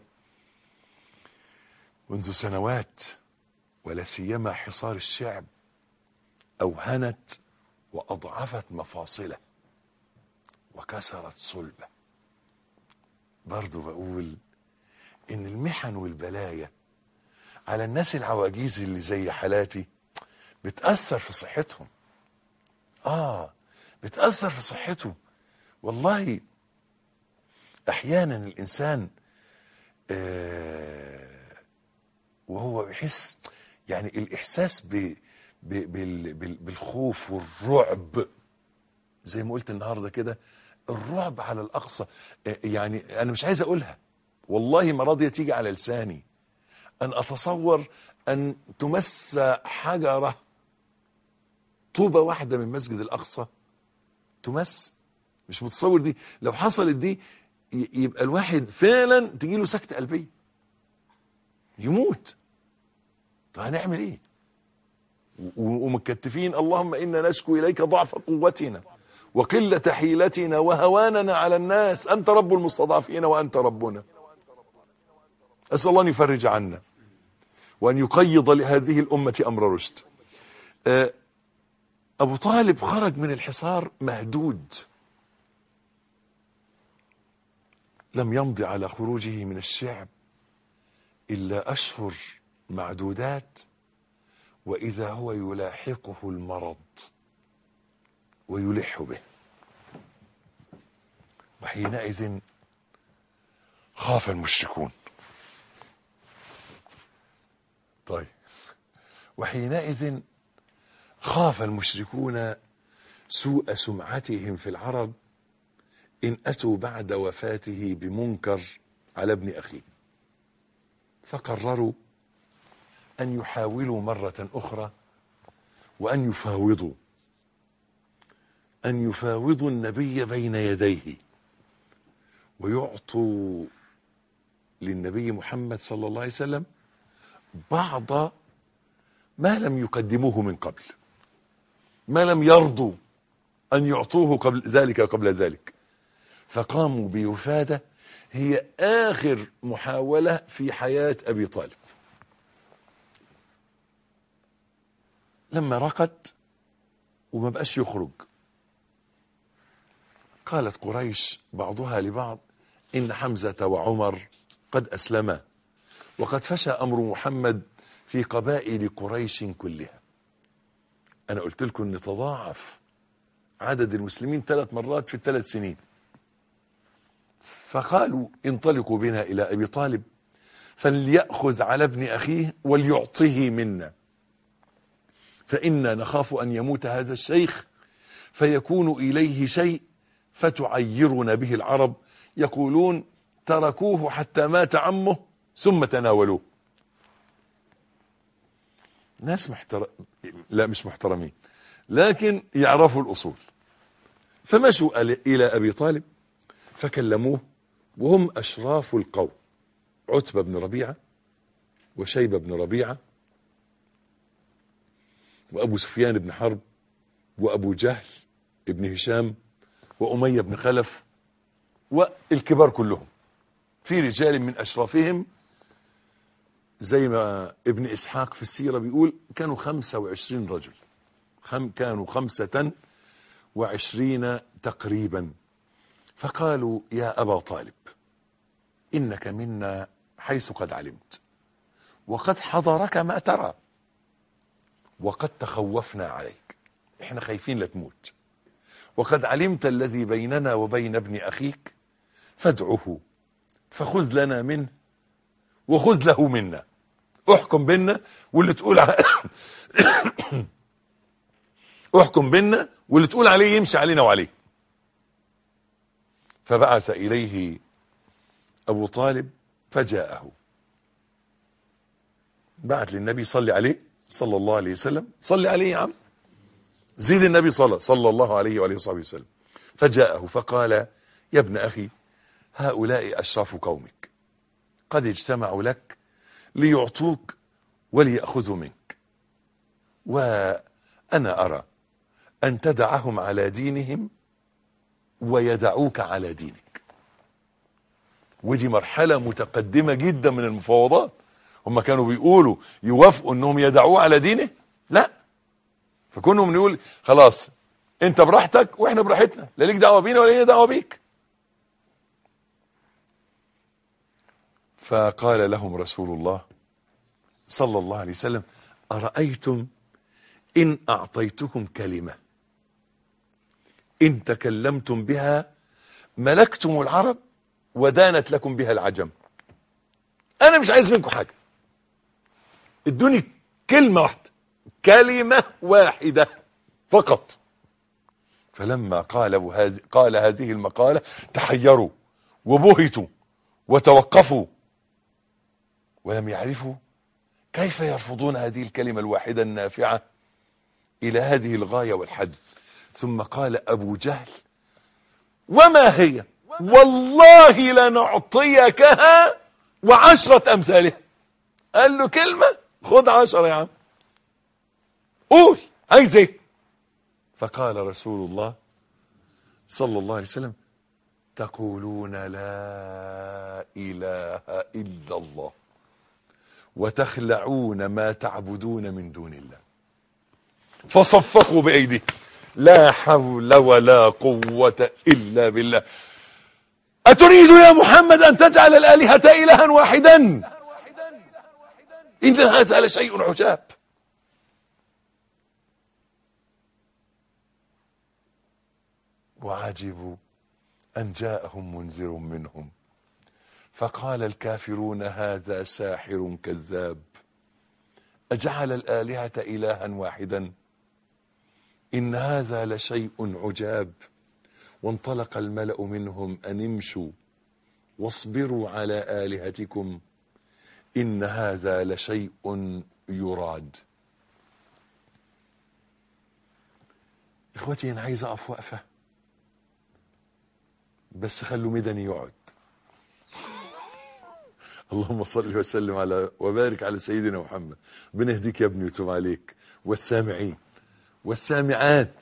منذ سنوات ولا سيما حصار الشعب أوهنت وأضعفت مفاصله وكسرت صلبه برضو بقول إن المحن والبلايا على الناس العواجيز اللي زي حالاتي بتأثر في صحتهم آه بتأثر في صحته والله أحيانا الإنسان آه وهو بيحس يعني الإحساس ب ب بال بال بالخوف والرعب زي ما قلت النهارده كده الرعب على الأقصى آه يعني أنا مش عايز أقولها والله ما راضية تيجي على لساني أن أتصور أن تمس حجرة طوبة واحدة من مسجد الأقصى تمس مش متصور دي لو حصلت دي يبقى الواحد فعلا تجيله سكتة قلبية يموت طب هنعمل ايه ومتكتفين اللهم إنا نشكو إليك ضعف قوتنا وقلة حيلتنا وهواننا على الناس أنت رب المستضعفين وأنت ربنا أسأل الله أن يفرج عنا وأن يقيض لهذه الأمة أمر رشد أبو طالب خرج من الحصار مهدود لم يمضي على خروجه من الشعب إلا أشهر معدودات وإذا هو يلاحقه المرض ويلح به وحينئذ خاف المشركون طيب وحينئذ خاف المشركون سوء سمعتهم في العرب إن أتوا بعد وفاته بمنكر على ابن أخيه فقرروا أن يحاولوا مرة أخرى وأن يفاوضوا أن يفاوضوا النبي بين يديه ويعطوا للنبي محمد صلى الله عليه وسلم بعض ما لم يقدموه من قبل ما لم يرضوا أن يعطوه قبل ذلك وقبل ذلك فقاموا بوفادة هي آخر محاولة في حياة أبي طالب لما رقد وما بقاش يخرج قالت قريش بعضها لبعض إن حمزة وعمر قد أسلما وقد فشى أمر محمد في قبائل قريش كلها أنا قلت لكم أن تضاعف عدد المسلمين ثلاث مرات في الثلاث سنين فقالوا انطلقوا بنا إلى أبي طالب فليأخذ على ابن أخيه وليعطه منا فإنا نخاف أن يموت هذا الشيخ فيكون إليه شيء فتعيرنا به العرب يقولون تركوه حتى مات عمه ثم تناولوه ناس محترم لا مش محترمين لكن يعرفوا الأصول فمشوا إلى أبي طالب فكلموه وهم أشراف القوم عتبة بن ربيعة وشيبة بن ربيعة وأبو سفيان بن حرب وأبو جهل بن هشام وأمية بن خلف والكبار كلهم في رجال من أشرافهم زي ما ابن إسحاق في السيرة بيقول كانوا خمسة وعشرين رجل خم كانوا خمسة وعشرين تقريبا فقالوا يا أبا طالب إنك منا حيث قد علمت وقد حضرك ما ترى وقد تخوفنا عليك احنا خايفين لا تموت وقد علمت الذي بيننا وبين ابن أخيك فادعه فخذ لنا منه وخذ له منا احكم بينا واللي تقول ع... احكم بينا واللي تقول عليه يمشي علينا وعليه فبعث إليه أبو طالب فجاءه بعت للنبي صلي عليه صلى الله عليه وسلم صلي عليه يا عم زيد النبي صلى صلى الله عليه وآله وصحبه وسلم فجاءه فقال يا ابن أخي هؤلاء أشراف قومك قد اجتمعوا لك ليعطوك وليأخذوا منك وأنا أرى أن تدعهم على دينهم ويدعوك على دينك ودي مرحلة متقدمة جدا من المفاوضات هم كانوا بيقولوا يوافقوا انهم يدعوه على دينه لا فكونهم نقول خلاص انت براحتك واحنا براحتنا لا ليك دعوه بينا ولا لينا دعوه بيك فقال لهم رسول الله صلى الله عليه وسلم أرأيتم إن أعطيتكم كلمة إن تكلمتم بها ملكتم العرب ودانت لكم بها العجم أنا مش عايز منكم حاجة ادوني كلمة واحدة كلمة واحدة فقط فلما قال هذه قال هذه المقالة تحيروا وبهتوا وتوقفوا ولم يعرفوا كيف يرفضون هذه الكلمة الواحدة النافعة إلى هذه الغاية والحد ثم قال أبو جهل وما هي والله لنعطيكها وعشرة أمثالها قال له كلمة خد عشرة يا عم قول عايز ايه فقال رسول الله صلى الله عليه وسلم تقولون لا إله إلا الله وتخلعون ما تعبدون من دون الله فصفقوا بأيديهم لا حول ولا قوة إلا بالله أتريد يا محمد أن تجعل الآلهة إلها واحدا إن هذا لشيء عجاب وعجبوا أن جاءهم منذر منهم فقال الكافرون هذا ساحر كذاب أجعل الآلهة إلها واحدا إن هذا لشيء عجاب وانطلق الملأ منهم أن امشوا واصبروا على آلهتكم إن هذا لشيء يراد إخوتي أنا عايز أقف وقفة بس خلوا مدني يقعد اللهم صل وسلم على وبارك على سيدنا محمد بنهديك يا ابني وتوب عليك والسامعين والسامعات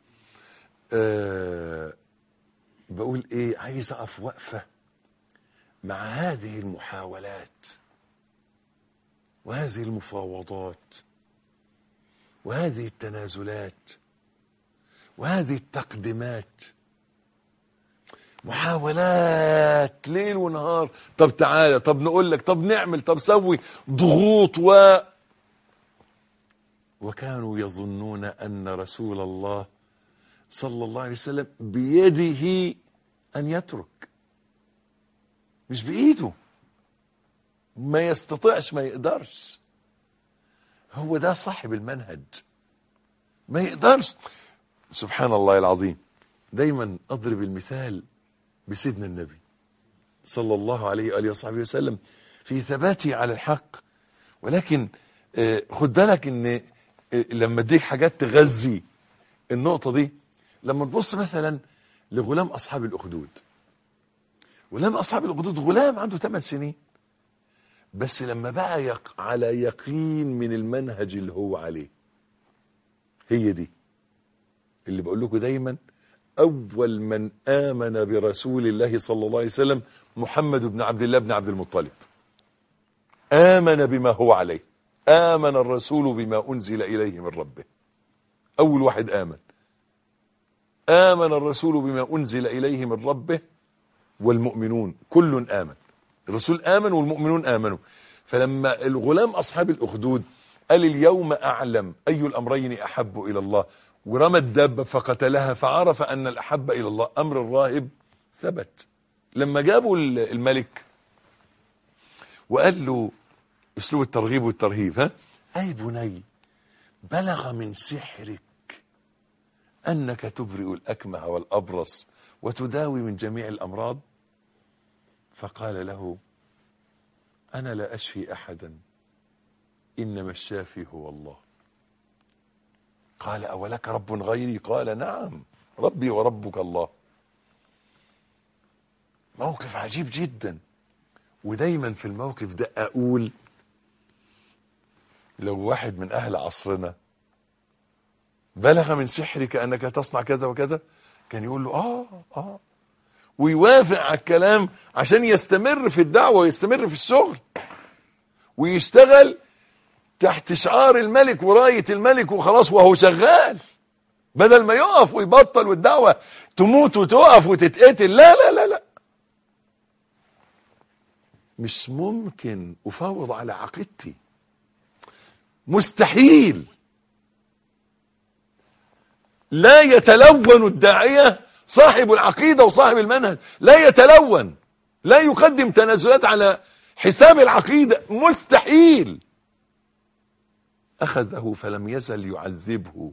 أه بقول ايه عايز اقف وقفه مع هذه المحاولات وهذه المفاوضات وهذه التنازلات وهذه التقدمات محاولات ليل ونهار طب تعالى طب نقول لك طب نعمل طب سوي ضغوط و وكانوا يظنون ان رسول الله صلى الله عليه وسلم بيده ان يترك مش بايده ما يستطيعش ما يقدرش هو ده صاحب المنهج ما يقدرش سبحان الله العظيم دايما اضرب المثال بسيدنا النبي صلى الله عليه واله وصحبه وسلم في ثباته على الحق ولكن آه، خد بالك ان آه، لما اديك حاجات تغذي النقطه دي لما تبص مثلا لغلام اصحاب الاخدود غلام اصحاب الاخدود غلام عنده 8 سنين بس لما بقى يق على يقين من المنهج اللي هو عليه هي دي اللي بقول لكم دايما أول من آمن برسول الله صلى الله عليه وسلم محمد بن عبد الله بن عبد المطلب آمن بما هو عليه آمن الرسول بما أنزل إليه من ربه أول واحد آمن آمن الرسول بما أنزل إليه من ربه والمؤمنون كل آمن الرسول آمن والمؤمنون آمنوا فلما الغلام أصحاب الأخدود قال اليوم أعلم أي الأمرين أحب إلى الله ورمى الدابة فقتلها فعرف أن الأحب إلى الله أمر الراهب ثبت لما جابوا الملك وقال له أسلوب الترغيب والترهيب ها أي بني بلغ من سحرك أنك تبرئ الأكمه والأبرص وتداوي من جميع الأمراض فقال له أنا لا أشفي أحدا إنما الشافي هو الله قال أولك رب غيري قال نعم ربي وربك الله موقف عجيب جدا ودايما في الموقف ده أقول لو واحد من أهل عصرنا بلغ من سحرك أنك تصنع كذا وكذا كان يقول له آه آه ويوافق على الكلام عشان يستمر في الدعوة ويستمر في الشغل ويشتغل تحت شعار الملك وراية الملك وخلاص وهو شغال بدل ما يقف ويبطل والدعوة تموت وتقف وتتقتل لا لا لا لا مش ممكن أفاوض على عقيدتي مستحيل لا يتلون الداعية صاحب العقيدة وصاحب المنهج لا يتلون لا يقدم تنازلات على حساب العقيدة مستحيل أخذه فلم يزل يعذبه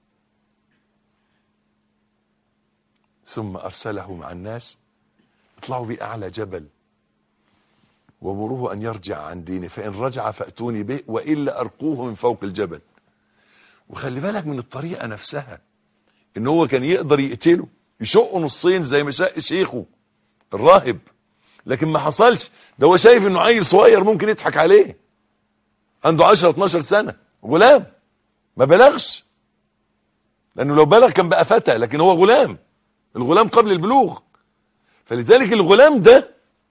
ثم أرسله مع الناس اطلعوا بأعلى جبل ومروه أن يرجع عن دينه فإن رجع فأتوني به وإلا أرقوه من فوق الجبل وخلي بالك من الطريقة نفسها إن هو كان يقدر يقتله يشقه نصين زي ما شق شيخه الراهب لكن ما حصلش ده هو شايف انه عيل صغير ممكن يضحك عليه عنده 10 12 سنه غلام ما بلغش لانه لو بلغ كان بقى فتى لكن هو غلام الغلام قبل البلوغ فلذلك الغلام ده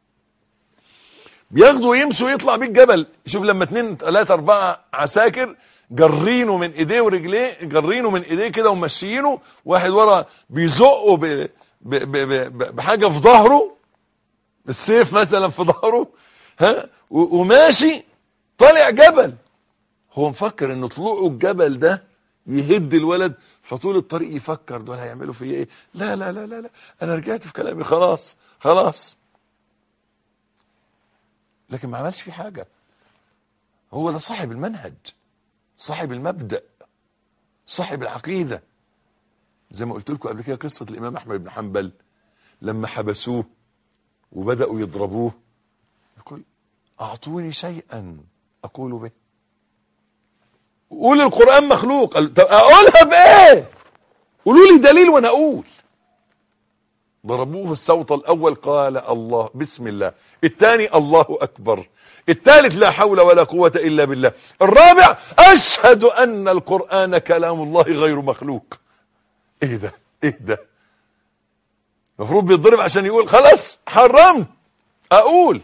بياخده ويمشي ويطلع بيه الجبل شوف لما اتنين تلاتة اربعة عساكر جرينه من ايديه ورجليه جرينه من ايديه كده وماشيينه واحد ورا بيزقه ب... ب... ب... ب... بحاجة في ظهره السيف مثلا في ظهره ها و... وماشي طالع جبل هو مفكر ان طلوعه الجبل ده يهد الولد فطول الطريق يفكر دول هيعملوا فيا ايه لا لا لا لا لا انا رجعت في كلامي خلاص خلاص لكن ما عملش فيه حاجة هو ده صاحب المنهج صاحب المبدأ صاحب العقيدة زي ما قلت لكم قبل كده قصة الإمام أحمد بن حنبل لما حبسوه وبدأوا يضربوه يقول أعطوني شيئا أقول به قول القرآن مخلوق قال طب أقولها بإيه قولوا لي دليل وأنا أقول ضربوه الصوت الأول قال الله بسم الله الثاني الله أكبر الثالث لا حول ولا قوة إلا بالله الرابع أشهد أن القرآن كلام الله غير مخلوق إيه ده إيه ده المفروض بيتضرب عشان يقول خلاص حرمت أقول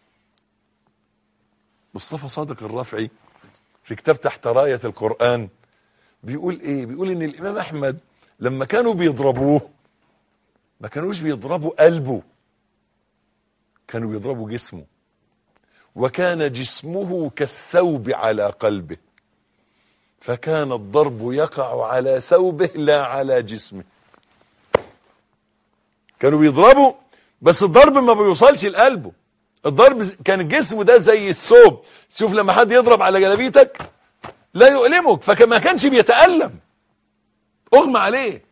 مصطفى صادق الرافعي في كتاب تحت راية القرآن بيقول ايه بيقول ان الامام احمد لما كانوا بيضربوه ما كانوش بيضربوا قلبه كانوا بيضربوا جسمه وكان جسمه كالثوب على قلبه فكان الضرب يقع على ثوبه لا على جسمه كانوا بيضربوا بس الضرب ما بيوصلش لقلبه الضرب كان جسمه ده زي الثوب شوف لما حد يضرب على جلابيتك لا يؤلمك فما كانش بيتألم اغمى عليه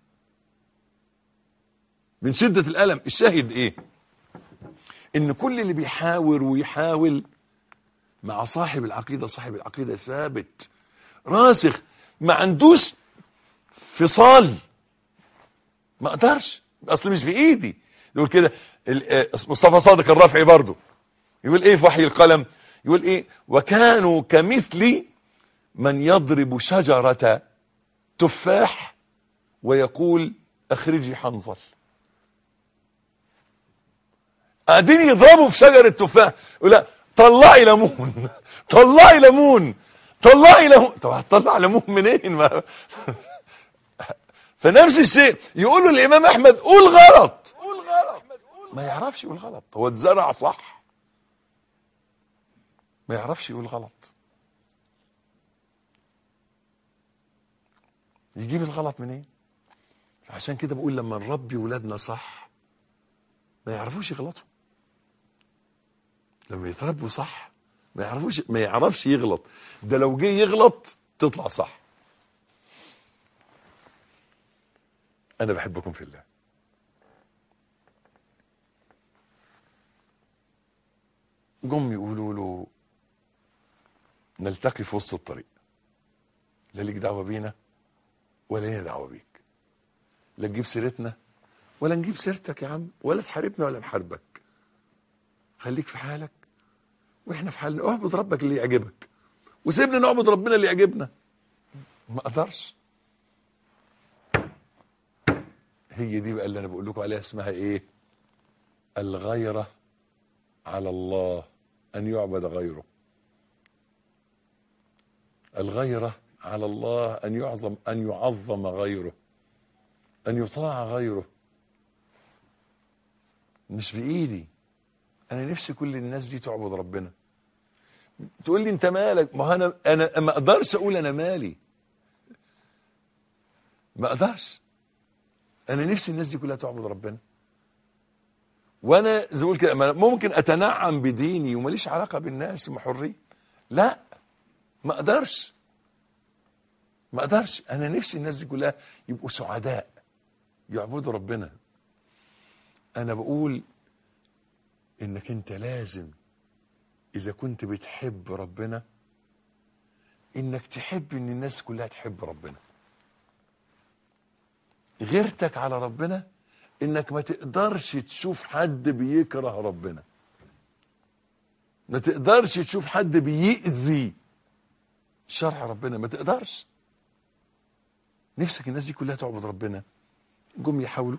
من شدة الألم الشاهد ايه ان كل اللي بيحاور ويحاول مع صاحب العقيدة صاحب العقيدة ثابت راسخ ما عندوش فصال ما اقدرش اصل مش بايدي يقول كده مصطفى صادق الرافعي برضه يقول ايه في وحي القلم يقول ايه وكانوا كمثلي من يضرب شجرة تفاح ويقول اخرجي حنظل قاعدين يضربوا في شجرة تفاح يقول لا طلعي ليمون طلعي ليمون طلعي ليمون طب هتطلع ليمون منين ما فنفس الشيء يقولوا الامام احمد قول غلط قول غلط ما يعرفش يقول غلط هو اتزرع صح ما يعرفش يقول غلط يجيب الغلط منين عشان كده بقول لما نربي ولادنا صح ما يعرفوش يغلطوا لما يتربوا صح ما يعرفوش ما يعرفش يغلط ده لو جه يغلط تطلع صح انا بحبكم في الله جم يقولوا له نلتقي في وسط الطريق لا ليك دعوه بينا ولا لينا دعوه بيك لا تجيب سيرتنا ولا نجيب سيرتك يا عم ولا تحاربنا ولا نحاربك خليك في حالك واحنا في حالنا اعبد ربك اللي يعجبك وسيبنا نعبد ربنا اللي يعجبنا ما اقدرش هي دي بقى اللي انا بقول لكم عليها اسمها ايه الغيره على الله ان يعبد غيره الغيره على الله ان يعظم ان يعظم غيره ان يطاع غيره مش بايدي انا نفسي كل الناس دي تعبد ربنا تقول لي انت مالك ما انا انا ما اقدرش اقول انا مالي ما اقدرش انا نفسي الناس دي كلها تعبد ربنا وانا زي ما بقول كده ممكن اتنعم بديني وماليش علاقه بالناس محرين لا ما اقدرش ما اقدرش انا نفسي الناس دي كلها يبقوا سعداء يعبدوا ربنا انا بقول انك انت لازم اذا كنت بتحب ربنا انك تحب ان الناس كلها تحب ربنا غيرتك على ربنا انك ما تقدرش تشوف حد بيكره ربنا ما تقدرش تشوف حد بيأذي شرع ربنا ما تقدرش نفسك الناس دي كلها تعبد ربنا جم يحاولوا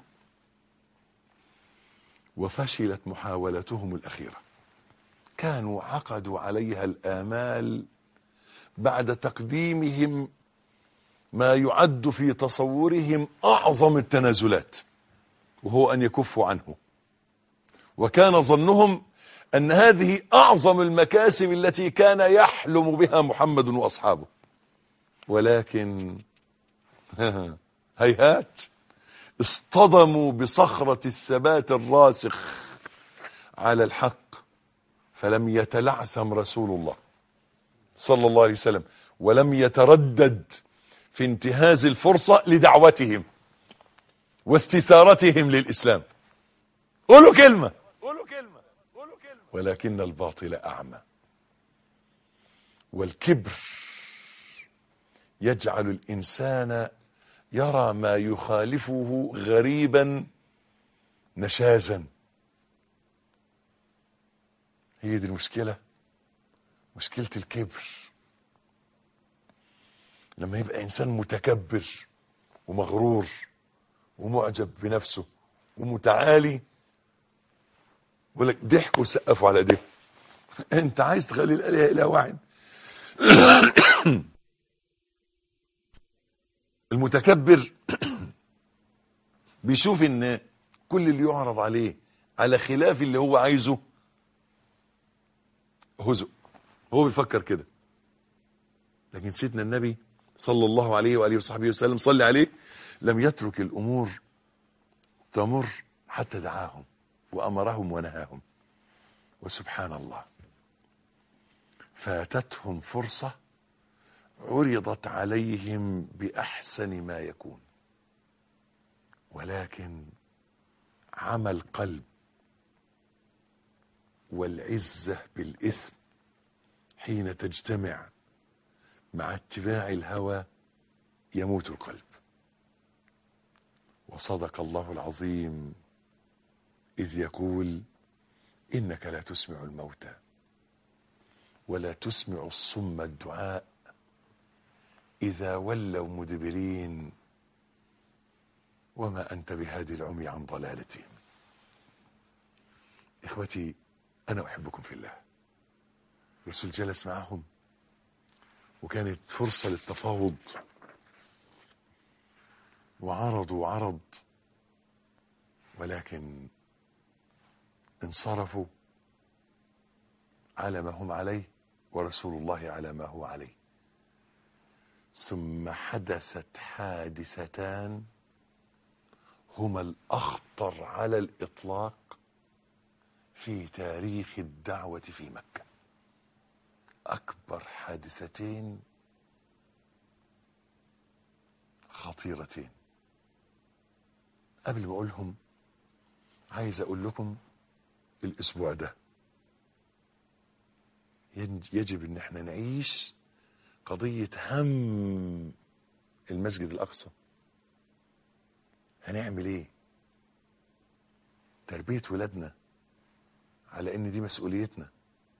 وفشلت محاولتهم الأخيرة كانوا عقدوا عليها الآمال بعد تقديمهم ما يعد في تصورهم أعظم التنازلات وهو أن يكفوا عنه وكان ظنهم أن هذه أعظم المكاسب التي كان يحلم بها محمد وأصحابه ولكن هيهات اصطدموا بصخرة الثبات الراسخ على الحق فلم يتلعثم رسول الله صلى الله عليه وسلم ولم يتردد في انتهاز الفرصة لدعوتهم واستثارتهم للإسلام قولوا كلمة قولوا كلمة قولوا كلمة ولكن الباطل أعمى والكبر يجعل الإنسان يرى ما يخالفه غريبا نشازا هي دي المشكلة مشكلة الكبر لما يبقى إنسان متكبر ومغرور ومعجب بنفسه ومتعالي يقول لك ضحكوا وسقفوا على ايديهم انت عايز تخلي الالهه اله واحد المتكبر بيشوف ان كل اللي يعرض عليه على خلاف اللي هو عايزه هزء هو بيفكر كده لكن سيدنا النبي صلى الله عليه وآله وصحبه وسلم صلي عليه لم يترك الأمور تمر حتى دعاهم وأمرهم ونهاهم وسبحان الله فاتتهم فرصة عرضت عليهم بأحسن ما يكون ولكن عمى القلب والعزة بالإثم حين تجتمع مع اتباع الهوى يموت القلب وصدق الله العظيم إذ يقول إنك لا تسمع الموتى ولا تسمع الصم الدعاء إذا ولوا مدبرين وما أنت بهادي العمي عن ضلالتهم إخوتي أنا أحبكم في الله الرسول جلس معهم وكانت فرصة للتفاوض وعرضوا عرض ولكن انصرفوا على ما هم عليه ورسول الله على ما هو عليه ثم حدثت حادثتان هما الأخطر على الإطلاق في تاريخ الدعوة في مكة أكبر حادثتين خطيرتين قبل ما أقولهم عايز أقول لكم الأسبوع ده يجب ان احنا نعيش قضية هم المسجد الأقصى هنعمل ايه تربية ولادنا على ان دي مسؤوليتنا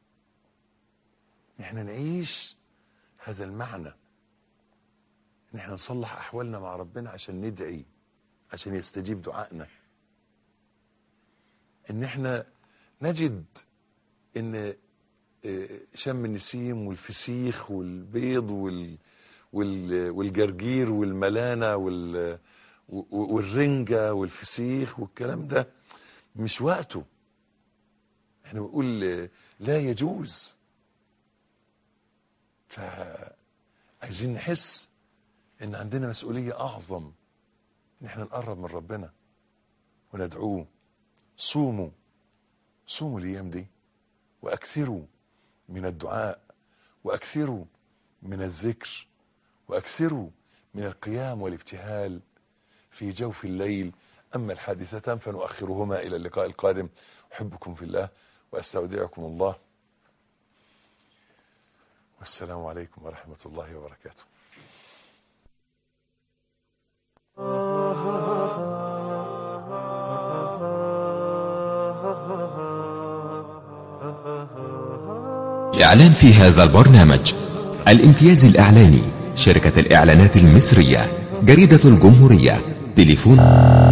ان احنا نعيش هذا المعنى ان احنا نصلح احوالنا مع ربنا عشان ندعي عشان يستجيب دعائنا ان احنا نجد ان شم النسيم والفسيخ والبيض وال وال والجرجير والملانة وال والرنجة والفسيخ والكلام ده مش وقته احنا بنقول لا يجوز فعايزين نحس ان عندنا مسؤولية اعظم ان احنا نقرب من ربنا وندعوه صوموا صوموا الايام دي واكثروا من الدعاء واكثروا من الذكر واكثروا من القيام والابتهال في جوف الليل اما الحادثتان فنؤخرهما الى اللقاء القادم احبكم في الله واستودعكم الله والسلام عليكم ورحمه الله وبركاته إعلان في هذا البرنامج الامتياز الإعلاني شركة الإعلانات المصرية جريدة الجمهورية تليفون